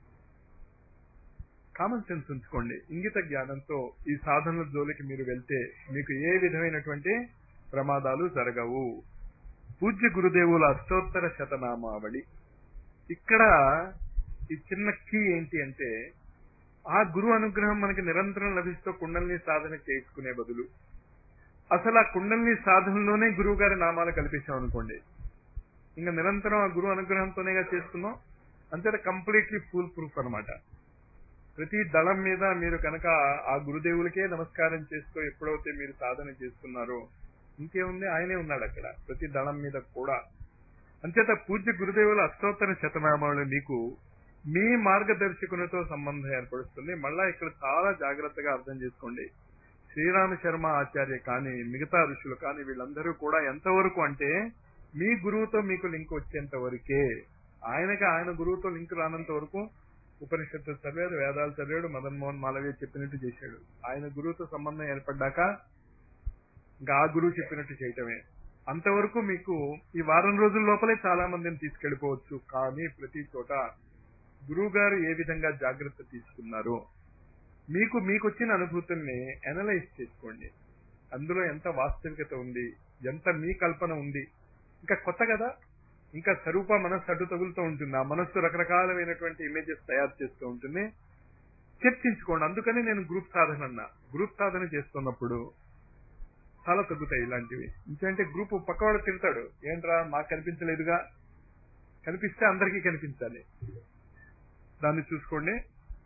కామన్ సెన్స్ ఉంచుకోండి ఇంగిత జ్ఞానంతో ఈ సాధనల జోలికి మీరు వెళ్తే మీకు ఏ విధమైనటువంటి ప్రమాదాలు జరగవు పూజ్య గురుదేవుల అష్టోత్తర శతనామావళి ఇక్కడ ఈ చిన్న కీ ఏంటి అంటే ఆ గురు అనుగ్రహం మనకి నిరంతరం లభిస్తూ కుండల్ని సాధన చేసుకునే బదులు అసలు ఆ కుండల్ని సాధనలోనే గురువు గారి నామాలు కల్పించాం అనుకోండి ఇంకా నిరంతరం ఆ గురువు అనుగ్రహంతోనేగా చేసుకున్నాం అంతే కంప్లీట్లీ ఫుల్ ప్రూఫ్ అనమాట ప్రతి దళం మీద మీరు కనుక ఆ గురుదేవులకే నమస్కారం చేస్తూ ఎప్పుడైతే మీరు సాధన చేస్తున్నారో ఇంకేముంది ఆయనే ఉన్నాడు అక్కడ ప్రతి దళం మీద కూడా అంచేత పూజ్య గురుదేవుల అష్టోత్తర శతనామాలు మీకు మీ మార్గదర్శకునితో సంబంధం ఏర్పడుతుంది మళ్ళా ఇక్కడ చాలా జాగ్రత్తగా అర్థం చేసుకోండి శ్రీరామ శర్మ ఆచార్య కానీ మిగతా ఋషులు కానీ వీళ్ళందరూ కూడా ఎంతవరకు అంటే మీ గురువుతో మీకు లింక్ వచ్చేంత వరకే ఆయనకి ఆయన గురువుతో లింక్ రానంత వరకు ఉపనిషత్తు చదివాడు వేదాలు చదివాడు మదన్ మోహన్ మాలవీయ చెప్పినట్టు చేశాడు ఆయన గురువుతో సంబంధం ఏర్పడ్డాక ఇంకా ఆ గురువు చెప్పినట్టు చేయటమే అంతవరకు మీకు ఈ వారం రోజుల లోపలే చాలా మందిని తీసుకెళ్లిపోవచ్చు కానీ ప్రతి చోట గురువు గారు ఏ విధంగా జాగ్రత్త తీసుకున్నారో మీకు మీకు వచ్చిన అనుభూతుల్ని అనలైజ్ చేసుకోండి అందులో ఎంత వాస్తవికత ఉంది ఎంత మీ కల్పన ఉంది ఇంకా కొత్త కదా ఇంకా స్వరూప మనస్సు అడ్డు తగులుతూ ఉంటుంది ఆ మనస్సు రకరకాలమైనటువంటి ఇమేజెస్ తయారు చేస్తూ ఉంటుంది చర్చించుకోండి అందుకని నేను గ్రూప్ సాధన అన్నా గ్రూప్ సాధన చేస్తున్నప్పుడు చాలా తగ్గుతాయి ఇలాంటివి ఎందుకంటే గ్రూప్ పక్కవాడు తిడతాడు ఏంట్రా మాకు కనిపించలేదుగా కనిపిస్తే అందరికీ కనిపించాలి దాన్ని చూసుకోండి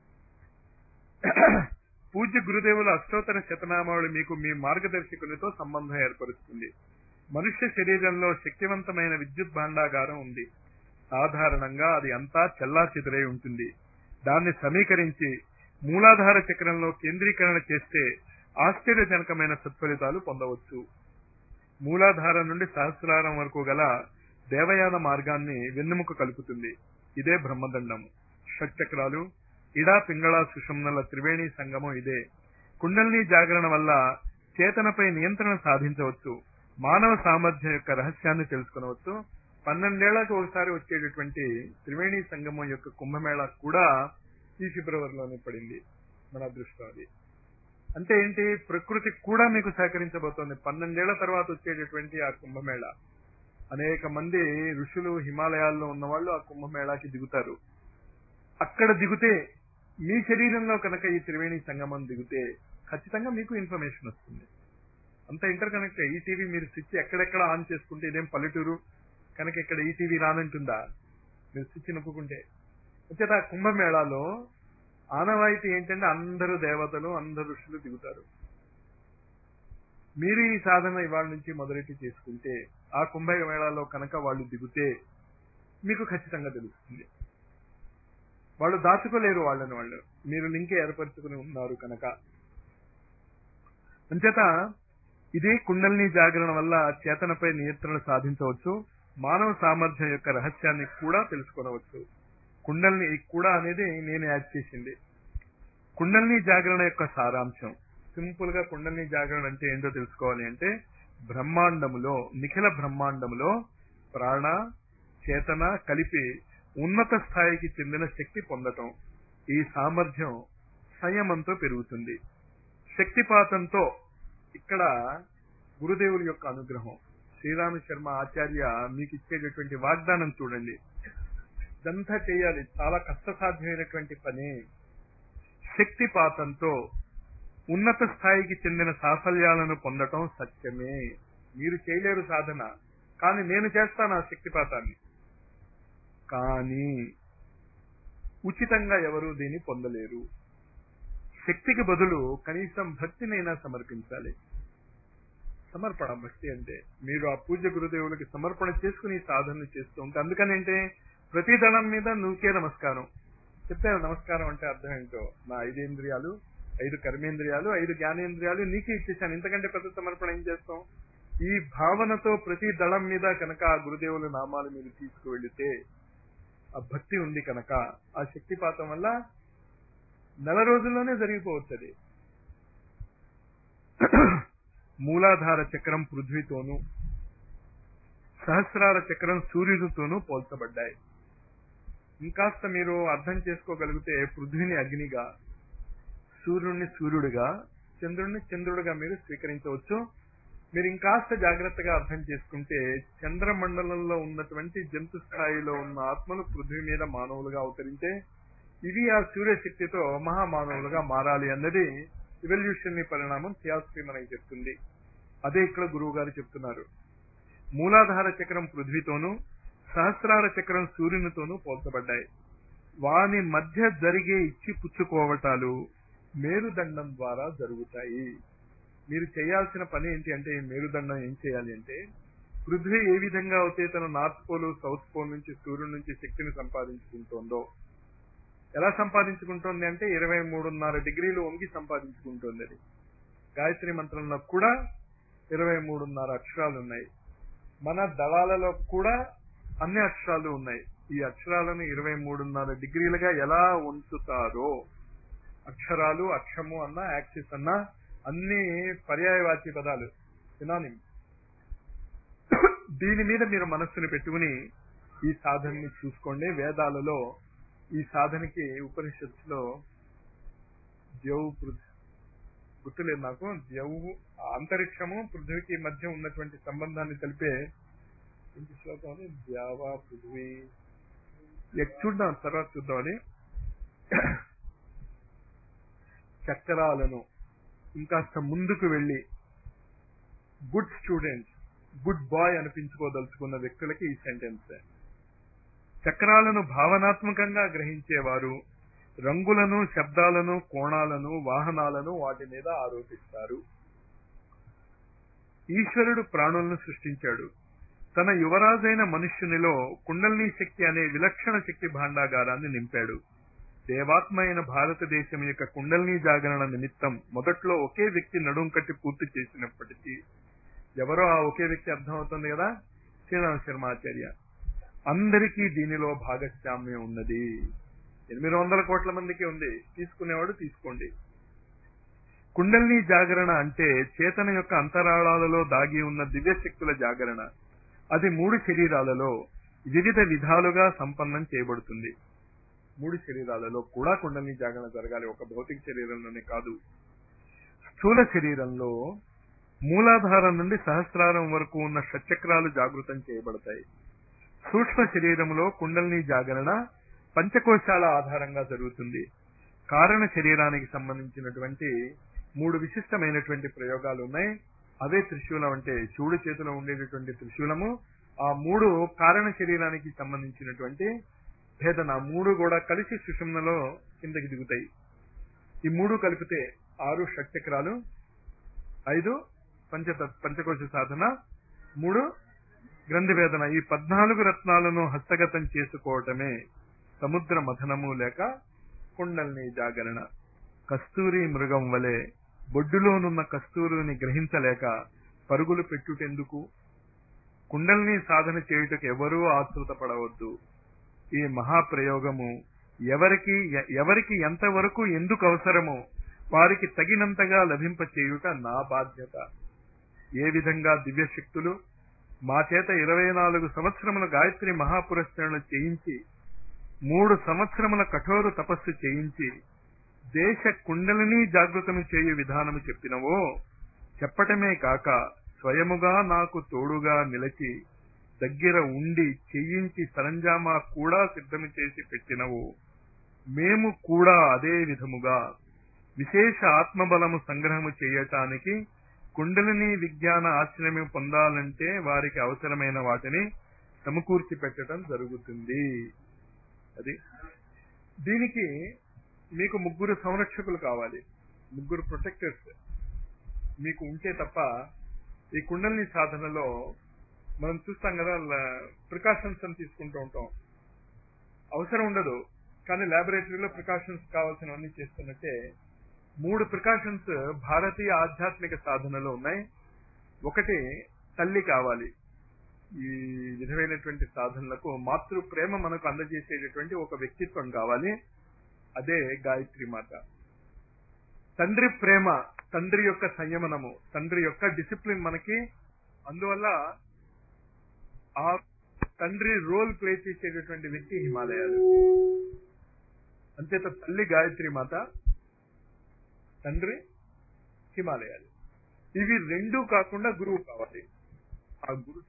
పూజ్య గురుదేవుల అష్టోత్తర శతనామావళి మీకు మీ మార్గదర్శకునితో సంబంధం ఏర్పరుస్తుంది మనుష్య శరీరంలో శక్తివంతమైన విద్యుత్ భాండాగారం ఉంది సాధారణంగా అది అంతా చెల్లా చెదురై ఉంటుంది దాన్ని సమీకరించి మూలాధార చక్రంలో కేంద్రీకరణ చేస్తే ఆశ్చర్యజనకమైన సత్ఫలితాలు పొందవచ్చు మూలాధారం నుండి సహస్రారం వరకు గల దేవయాన మార్గాన్ని వెన్నెముక కలుపుతుంది ఇదే బ్రహ్మదండం షట్చక్రాలు ఇడా పింగళ సుషుమ్నల త్రివేణి సంగమం ఇదే కుండల్ని జాగరణ వల్ల చేతనపై నియంత్రణ సాధించవచ్చు మానవ సామర్థ్యం యొక్క రహస్యాన్ని తెలుసుకునవచ్చు పన్నెండేళ్లకు ఒకసారి వచ్చేటటువంటి త్రివేణి సంగమం యొక్క కుంభమేళా కూడా ఈ ఫిబ్రవరిలోనే పడింది మన అదృష్టం అది అంటే ఏంటి ప్రకృతి కూడా మీకు సహకరించబోతోంది పన్నెండేళ్ల తర్వాత వచ్చేటటువంటి ఆ కుంభమేళ అనేక మంది ఋషులు హిమాలయాల్లో ఉన్న వాళ్ళు ఆ కుంభమేళాకి దిగుతారు అక్కడ దిగుతే మీ శరీరంలో కనుక ఈ త్రివేణి సంగమం దిగితే ఖచ్చితంగా మీకు ఇన్ఫర్మేషన్ వస్తుంది అంత ఇంటర్ కనెక్ట్ ఈ టీవీ మీరు స్విచ్ ఎక్కడెక్కడ ఆన్ చేసుకుంటే ఇదేం పల్లెటూరు కనుక ఇక్కడ ఈ టీవీ రానంటుందా మీరు స్విచ్ నొప్పుకుంటే వచ్చేట కుంభమేళాలో ఆనవాయితీ ఏంటంటే అందరూ దేవతలు అందరు ఋషులు దిగుతారు మీరు ఈ సాధన ఇవాళ నుంచి మొదలెట్టి చేసుకుంటే ఆ కుంభమేళాలో కనుక వాళ్ళు దిగితే మీకు ఖచ్చితంగా తెలుస్తుంది వాళ్ళు దాచుకోలేరు వాళ్ళని వాళ్ళు మీరు లింక్ ఏర్పరచుకుని ఉన్నారు కనుక అంచేత ఇది కుండలిని జాగరణ వల్ల చేతనపై నియంత్రణ సాధించవచ్చు మానవ సామర్థ్యం యొక్క రహస్యాన్ని కూడా తెలుసుకొనవచ్చు కుండలిని కూడా అనేది నేను యాడ్ చేసింది కుండలిని జాగరణ యొక్క సారాంశం సింపుల్ గా కుండలిని జాగరణ అంటే ఏంటో తెలుసుకోవాలి అంటే బ్రహ్మాండములో నిఖిల బ్రహ్మాండములో ప్రాణ చేతన కలిపి ఉన్నత స్థాయికి చెందిన శక్తి పొందటం ఈ సామర్థ్యం సంయమంతో పెరుగుతుంది శక్తిపాతంతో ఇక్కడ గురుదేవుల యొక్క అనుగ్రహం శ్రీరామ శర్మ ఆచార్య మీకు ఇచ్చేటటువంటి వాగ్దానం చూడండి ఇదంతా చేయాలి చాలా కష్టసాధ్యమైనటువంటి పని శక్తిపాతంతో ఉన్నత స్థాయికి చెందిన సాఫల్యాలను పొందటం సత్యమే మీరు చేయలేరు సాధన కానీ నేను చేస్తాను ఆ శక్తిపాతాన్ని కానీ ఉచితంగా ఎవరు దీన్ని పొందలేరు శక్తికి బదులు కనీసం భక్తినైనా సమర్పించాలి సమర్పణ భక్తి అంటే మీరు ఆ పూజ గురుదేవులకి సమర్పణ చేసుకుని ఈ సాధన చేస్తూ ఉంటే అందుకనంటే ప్రతి దళం మీద నువ్వుకే నమస్కారం చెప్పారు నమస్కారం అంటే అర్థం ఏంటో నా ఐదేంద్రియాలు ఐదు కర్మేంద్రియాలు ఐదు జ్ఞానేంద్రియాలు నీకే ఇచ్చేసాను ఇంతకంటే పెద్ద సమర్పణ ఏం చేస్తాం ఈ భావనతో ప్రతి దళం మీద కనుక ఆ గురుదేవుల నామాలు మీరు తీసుకువెళితే ఆ భక్తి ఉంది కనుక ఆ శక్తిపాతం వల్ల నెల రోజుల్లోనే జరిగిపోవచ్చు అది మూలాధార చక్రం పృథ్వీతోనూ సహస్రార చక్రం సూర్యుడితోనూ పోల్చబడ్డాయి ఇంకాస్త మీరు అర్థం చేసుకోగలిగితే పృథ్వీని అగ్నిగా సూర్యుడిని సూర్యుడిగా చంద్రుడిని చంద్రుడిగా మీరు స్వీకరించవచ్చు మీరు ఇంకాస్త జాగ్రత్తగా అర్థం చేసుకుంటే చంద్రమండలంలో ఉన్నటువంటి జంతు స్థాయిలో ఉన్న ఆత్మలు పృథ్వీ మీద మానవులుగా అవతరించే ఇవి ఆ సూర్యశక్తితో మహామానవులుగా మారాలి అన్నది ఇవల్యూషన్ పరిణామం థియాసఫీ మనకి చెప్తుంది అదే ఇక్కడ గురువు గారు చెప్తున్నారు మూలాధార చక్రం పృథ్వీతోనూ సహస్రార చక్రం సూర్యునితోనూ పోల్చబడ్డాయి వాని మధ్య జరిగే ఇచ్చి పుచ్చుకోవటాలు మేరుదండం ద్వారా జరుగుతాయి మీరు చేయాల్సిన పని ఏంటి అంటే ఈ మేరుదండం ఏం చేయాలి అంటే పృథ్వీ ఏ విధంగా అయితే తన నార్త్ పోల్ సౌత్ పోల్ నుంచి సూర్యుడి నుంచి శక్తిని సంపాదించుకుంటోందో ఎలా సంపాదించుకుంటోంది అంటే ఇరవై మూడున్నర డిగ్రీలు వంగి సంపాదించుకుంటోంది అది గాయత్రి మంత్రంలో కూడా ఇరవై మూడున్నర అక్షరాలు ఉన్నాయి మన దళాలలో కూడా అన్ని అక్షరాలు ఉన్నాయి ఈ అక్షరాలను ఇరవై మూడున్నర డిగ్రీలుగా ఎలా ఉంచుతారో అక్షరాలు అక్షము అన్న యాక్సిస్ అన్న అన్ని పర్యాయవాచి పదాలు సినానిమ్ దీని మీద మీరు మనస్సుని పెట్టుకుని ఈ సాధనని చూసుకోండి వేదాలలో ఈ సాధనకి ఉపనిషత్తులో జవు పృథ్ గుర్తులేదు నాకు జవు అంతరిక్షము పృథ్వీకి మధ్య ఉన్నటువంటి సంబంధాన్ని తెలిపే ఇంటి శ్లోకం ద్యావా పృథ్వీ ఎక్ చూద్దాం తర్వాత చూద్దామని చక్రాలను ఇంకాస్త ముందుకు వెళ్లి గుడ్ స్టూడెంట్స్ గుడ్ బాయ్ అనిపించుకోదలుచుకున్న వ్యక్తులకి ఈ సెంటెన్స్ చక్రాలను భావనాత్మకంగా గ్రహించేవారు రంగులను శబ్దాలను కోణాలను వాహనాలను వాటి మీద ఆరోపిస్తారు ఈశ్వరుడు ప్రాణులను సృష్టించాడు తన యువరాజైన మనుష్యునిలో కుండలిని శక్తి అనే విలక్షణ శక్తి భాండాగారాన్ని నింపాడు దేవాత్మ అయిన భారతదేశం యొక్క కుండలిని జాగరణ నిమిత్తం మొదట్లో ఒకే వ్యక్తి నడుం కట్టి పూర్తి చేసినప్పటికీ ఎవరో ఆ ఒకే వ్యక్తి అర్థమవుతుంది కదా శ్రీరామ శర్మాచార్య అందరికీ దీనిలో భాగస్వామ్యం ఉన్నది ఎనిమిది వందల కోట్ల మందికి ఉంది తీసుకునేవాడు తీసుకోండి కుండలిని జాగరణ అంటే చేతన యొక్క అంతరాళాలలో దాగి ఉన్న దివ్య శక్తుల జాగరణ అది మూడు శరీరాలలో వివిధ విధాలుగా సంపన్నం చేయబడుతుంది మూడు శరీరాలలో కూడా కుండలిని జాగరణ జరగాలి ఒక భౌతిక శరీరంలోనే కాదు స్థూల శరీరంలో మూలాధారం నుండి సహస్రారం వరకు ఉన్న షట్చక్రాలు జాగృతం చేయబడతాయి సూక్ష్మ శరీరంలో కుండలిని జాగరణ పంచకోశాల ఆధారంగా జరుగుతుంది కారణ శరీరానికి సంబంధించినటువంటి మూడు విశిష్టమైనటువంటి ప్రయోగాలు ఉన్నాయి అవే త్రిశూలం అంటే శివుడి చేతిలో ఉండేటటువంటి త్రిశూలము ఆ మూడు కారణ శరీరానికి సంబంధించినటువంటి భేదన మూడు కూడా కలిసి సుషుమ్నలో కిందకి దిగుతాయి ఈ మూడు కలిపితే ఆరు షట్చక్రాలు ఐదు పంచ పంచకోశ సాధన మూడు గ్రంథి వేదన ఈ పద్నాలుగు రత్నాలను హస్తగతం చేసుకోవటమే సముద్ర మథనము లేక కుండల్ని జాగరణ కస్తూరి మృగం వలె బొడ్డులోనున్న కస్తూరుని గ్రహించలేక పరుగులు పెట్టుటెందుకు కుండల్ని సాధన చేయుటకు ఎవరూ ఆతృత పడవద్దు ఈ మహాప్రయోగము ఎవరికి ఎవరికి ఎంతవరకు ఎందుకు అవసరమో వారికి తగినంతగా లభింప చేయుట నా బాధ్యత ఏ విధంగా దివ్యశక్తులు మా చేత ఇరవై నాలుగు సంవత్సరముల గాయత్రి మహాపురస్కరణలు చేయించి మూడు సంవత్సరముల కఠోర తపస్సు చేయించి దేశ కుండలిని జాగృతము చేయు విధానము చెప్పినవో చెప్పటమే కాక స్వయముగా నాకు తోడుగా నిలిచి దగ్గర ఉండి చెయ్యించి సరంజామా కూడా సిద్ధము చేసి పెట్టినవు మేము కూడా అదే విధముగా విశేష ఆత్మబలము సంగ్రహము చేయటానికి కుండలిని విజ్ఞాన ఆశ్రయం పొందాలంటే వారికి అవసరమైన వాటిని సమకూర్చి పెట్టడం జరుగుతుంది అది దీనికి మీకు ముగ్గురు సంరక్షకులు కావాలి ముగ్గురు ప్రొటెక్టర్స్ మీకు ఉంటే తప్ప ఈ కుండలిని సాధనలో మనం చూస్తాం కదా ప్రికాషన్స్ అని తీసుకుంటూ ఉంటాం అవసరం ఉండదు కానీ లాబొరేటరీలో ప్రికాషన్స్ కావాల్సినవన్నీ చేస్తున్నట్టే మూడు ప్రికాషన్స్ భారతీయ ఆధ్యాత్మిక సాధనలో ఉన్నాయి ఒకటి తల్లి కావాలి ఈ విధమైనటువంటి సాధనలకు మాతృ ప్రేమ మనకు అందజేసేటటువంటి ఒక వ్యక్తిత్వం కావాలి అదే గాయత్రి మాత తండ్రి ప్రేమ తండ్రి యొక్క సంయమనము తండ్రి యొక్క డిసిప్లిన్ మనకి అందువల్ల ఆ తండ్రి రోల్ ప్లే చేసేటటువంటి వ్యక్తి హిమాలయాలు అంతేత తల్లి గాయత్రి మాత తండ్రి హిమాలయాలు ఇవి రెండు కాకుండా గురువు కావాలి ఆ గురు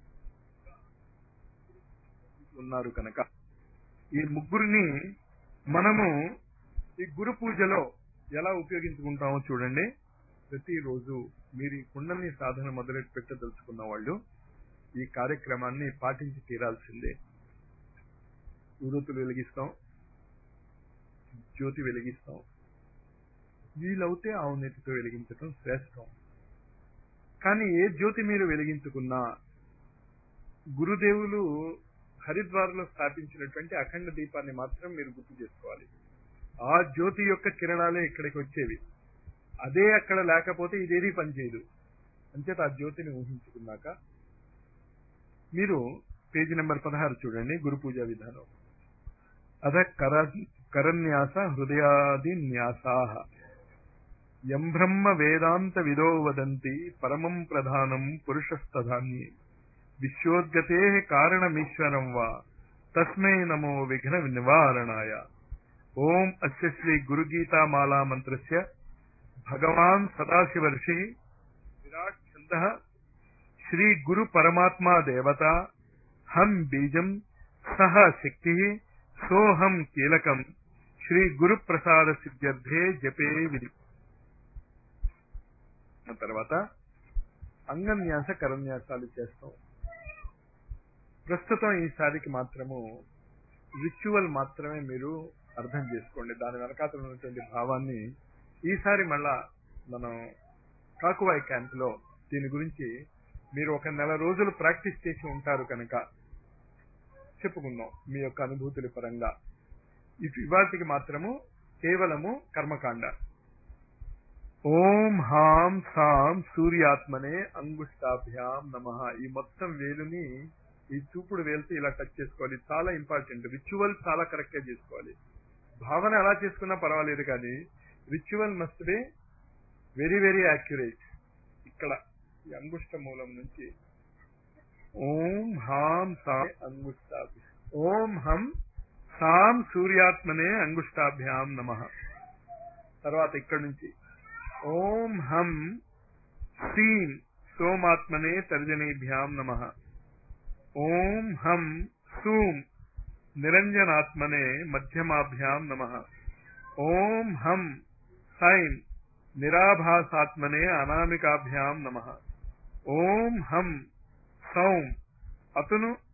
ఉన్నారు కనుక ఈ ముగ్గురిని మనము ఈ గురు పూజలో ఎలా ఉపయోగించుకుంటామో చూడండి ప్రతిరోజు మీరు ఈ కుండల్ని సాధన మొదలెట్టి పెట్టదలుచుకున్న వాళ్ళు ఈ కార్యక్రమాన్ని పాటించి తీరాల్సిందే ఊరుతులు వెలిగిస్తాం జ్యోతి వెలిగిస్తాం వీలవుతే ఆవునెత్తితో వెలిగించటం శ్రేష్టం కానీ ఏ జ్యోతి మీరు వెలిగించుకున్నా గురుదేవులు హరిద్వార్లో స్థాపించినటువంటి అఖండ దీపాన్ని మాత్రం మీరు గుర్తు చేసుకోవాలి ఆ జ్యోతి యొక్క కిరణాలే ఇక్కడికి వచ్చేవి అదే అక్కడ లేకపోతే ఇదేది పనిచేయదు అంచేత ఆ జ్యోతిని ఊహించుకున్నాక మీరు పేజీ నెంబర్ పదహారు చూడండి గురు పూజ విధానం అద కర కరన్యాస హృదయాది న్యాసా యం బ్రహ్మ వేదాంత విదో వదంతి పరమం ప్రధానం పురుషస్తధాన్యే విశ్వోద్గతే కారణమీశ్వరం వా తస్మై నమో విఘ్న నివారణాయ ఓం అస్య శ్రీ గురుగీతామాలా మంత్రస్య భగవాన్ సదాశివర్షి విరాట్ ఛంద శ్రీ గురు పరమాత్మా దేవత హం బీజం సహ శక్తి సోహం కీలకం శ్రీ గురు ప్రసాద సిద్ధ్యర్థే జపే విధి తర్వాత అంగన్యాస కరన్యాసాలు చేస్తాం ప్రస్తుతం ఈసారికి మాత్రము రిచువల్ మాత్రమే మీరు అర్థం చేసుకోండి దాని వెనకాతలు ఉన్నటువంటి భావాన్ని ఈసారి మళ్ళా మనం కాకువాయి క్యాంప్ లో దీని గురించి మీరు ఒక నెల రోజులు ప్రాక్టీస్ చేసి ఉంటారు కనుక చెప్పుకుందాం మీ యొక్క అనుభూతుల పరంగా ఇవాటికి మాత్రము కేవలము కర్మకాండ ఓం హాం సాం సూర్యాత్మనే అంగుష్టాభ్యాం నమ ఈ మొత్తం వేలుని ఈ చూపుడు వేలితో ఇలా టచ్ చేసుకోవాలి చాలా ఇంపార్టెంట్ రిచువల్ చాలా కరెక్ట్ గా చేసుకోవాలి భావన ఎలా చేసుకున్నా పర్వాలేదు కానీ ritual must be very very accurate ఇక్కడ ఈ అంగుష్ట మూలం నుంచి ఓం హాం సాం అంగుష్టాభ్యాం ఓం హం సాం సూర్యాత్మనే అంగుష్టాభ్యాం నమ తర్వాత ఇక్కడ నుంచి ఓం హం సీం సోమాత్మనే తర్జనీభ్యాం నమ ఓం హం సూం నిరంజనాత్మనే మధ్యమాభ్యాం నమ ఓం హం సైం నిరాభాసాత్మనే అనామికాభ్యాం నమ ఓం హం సౌం అతను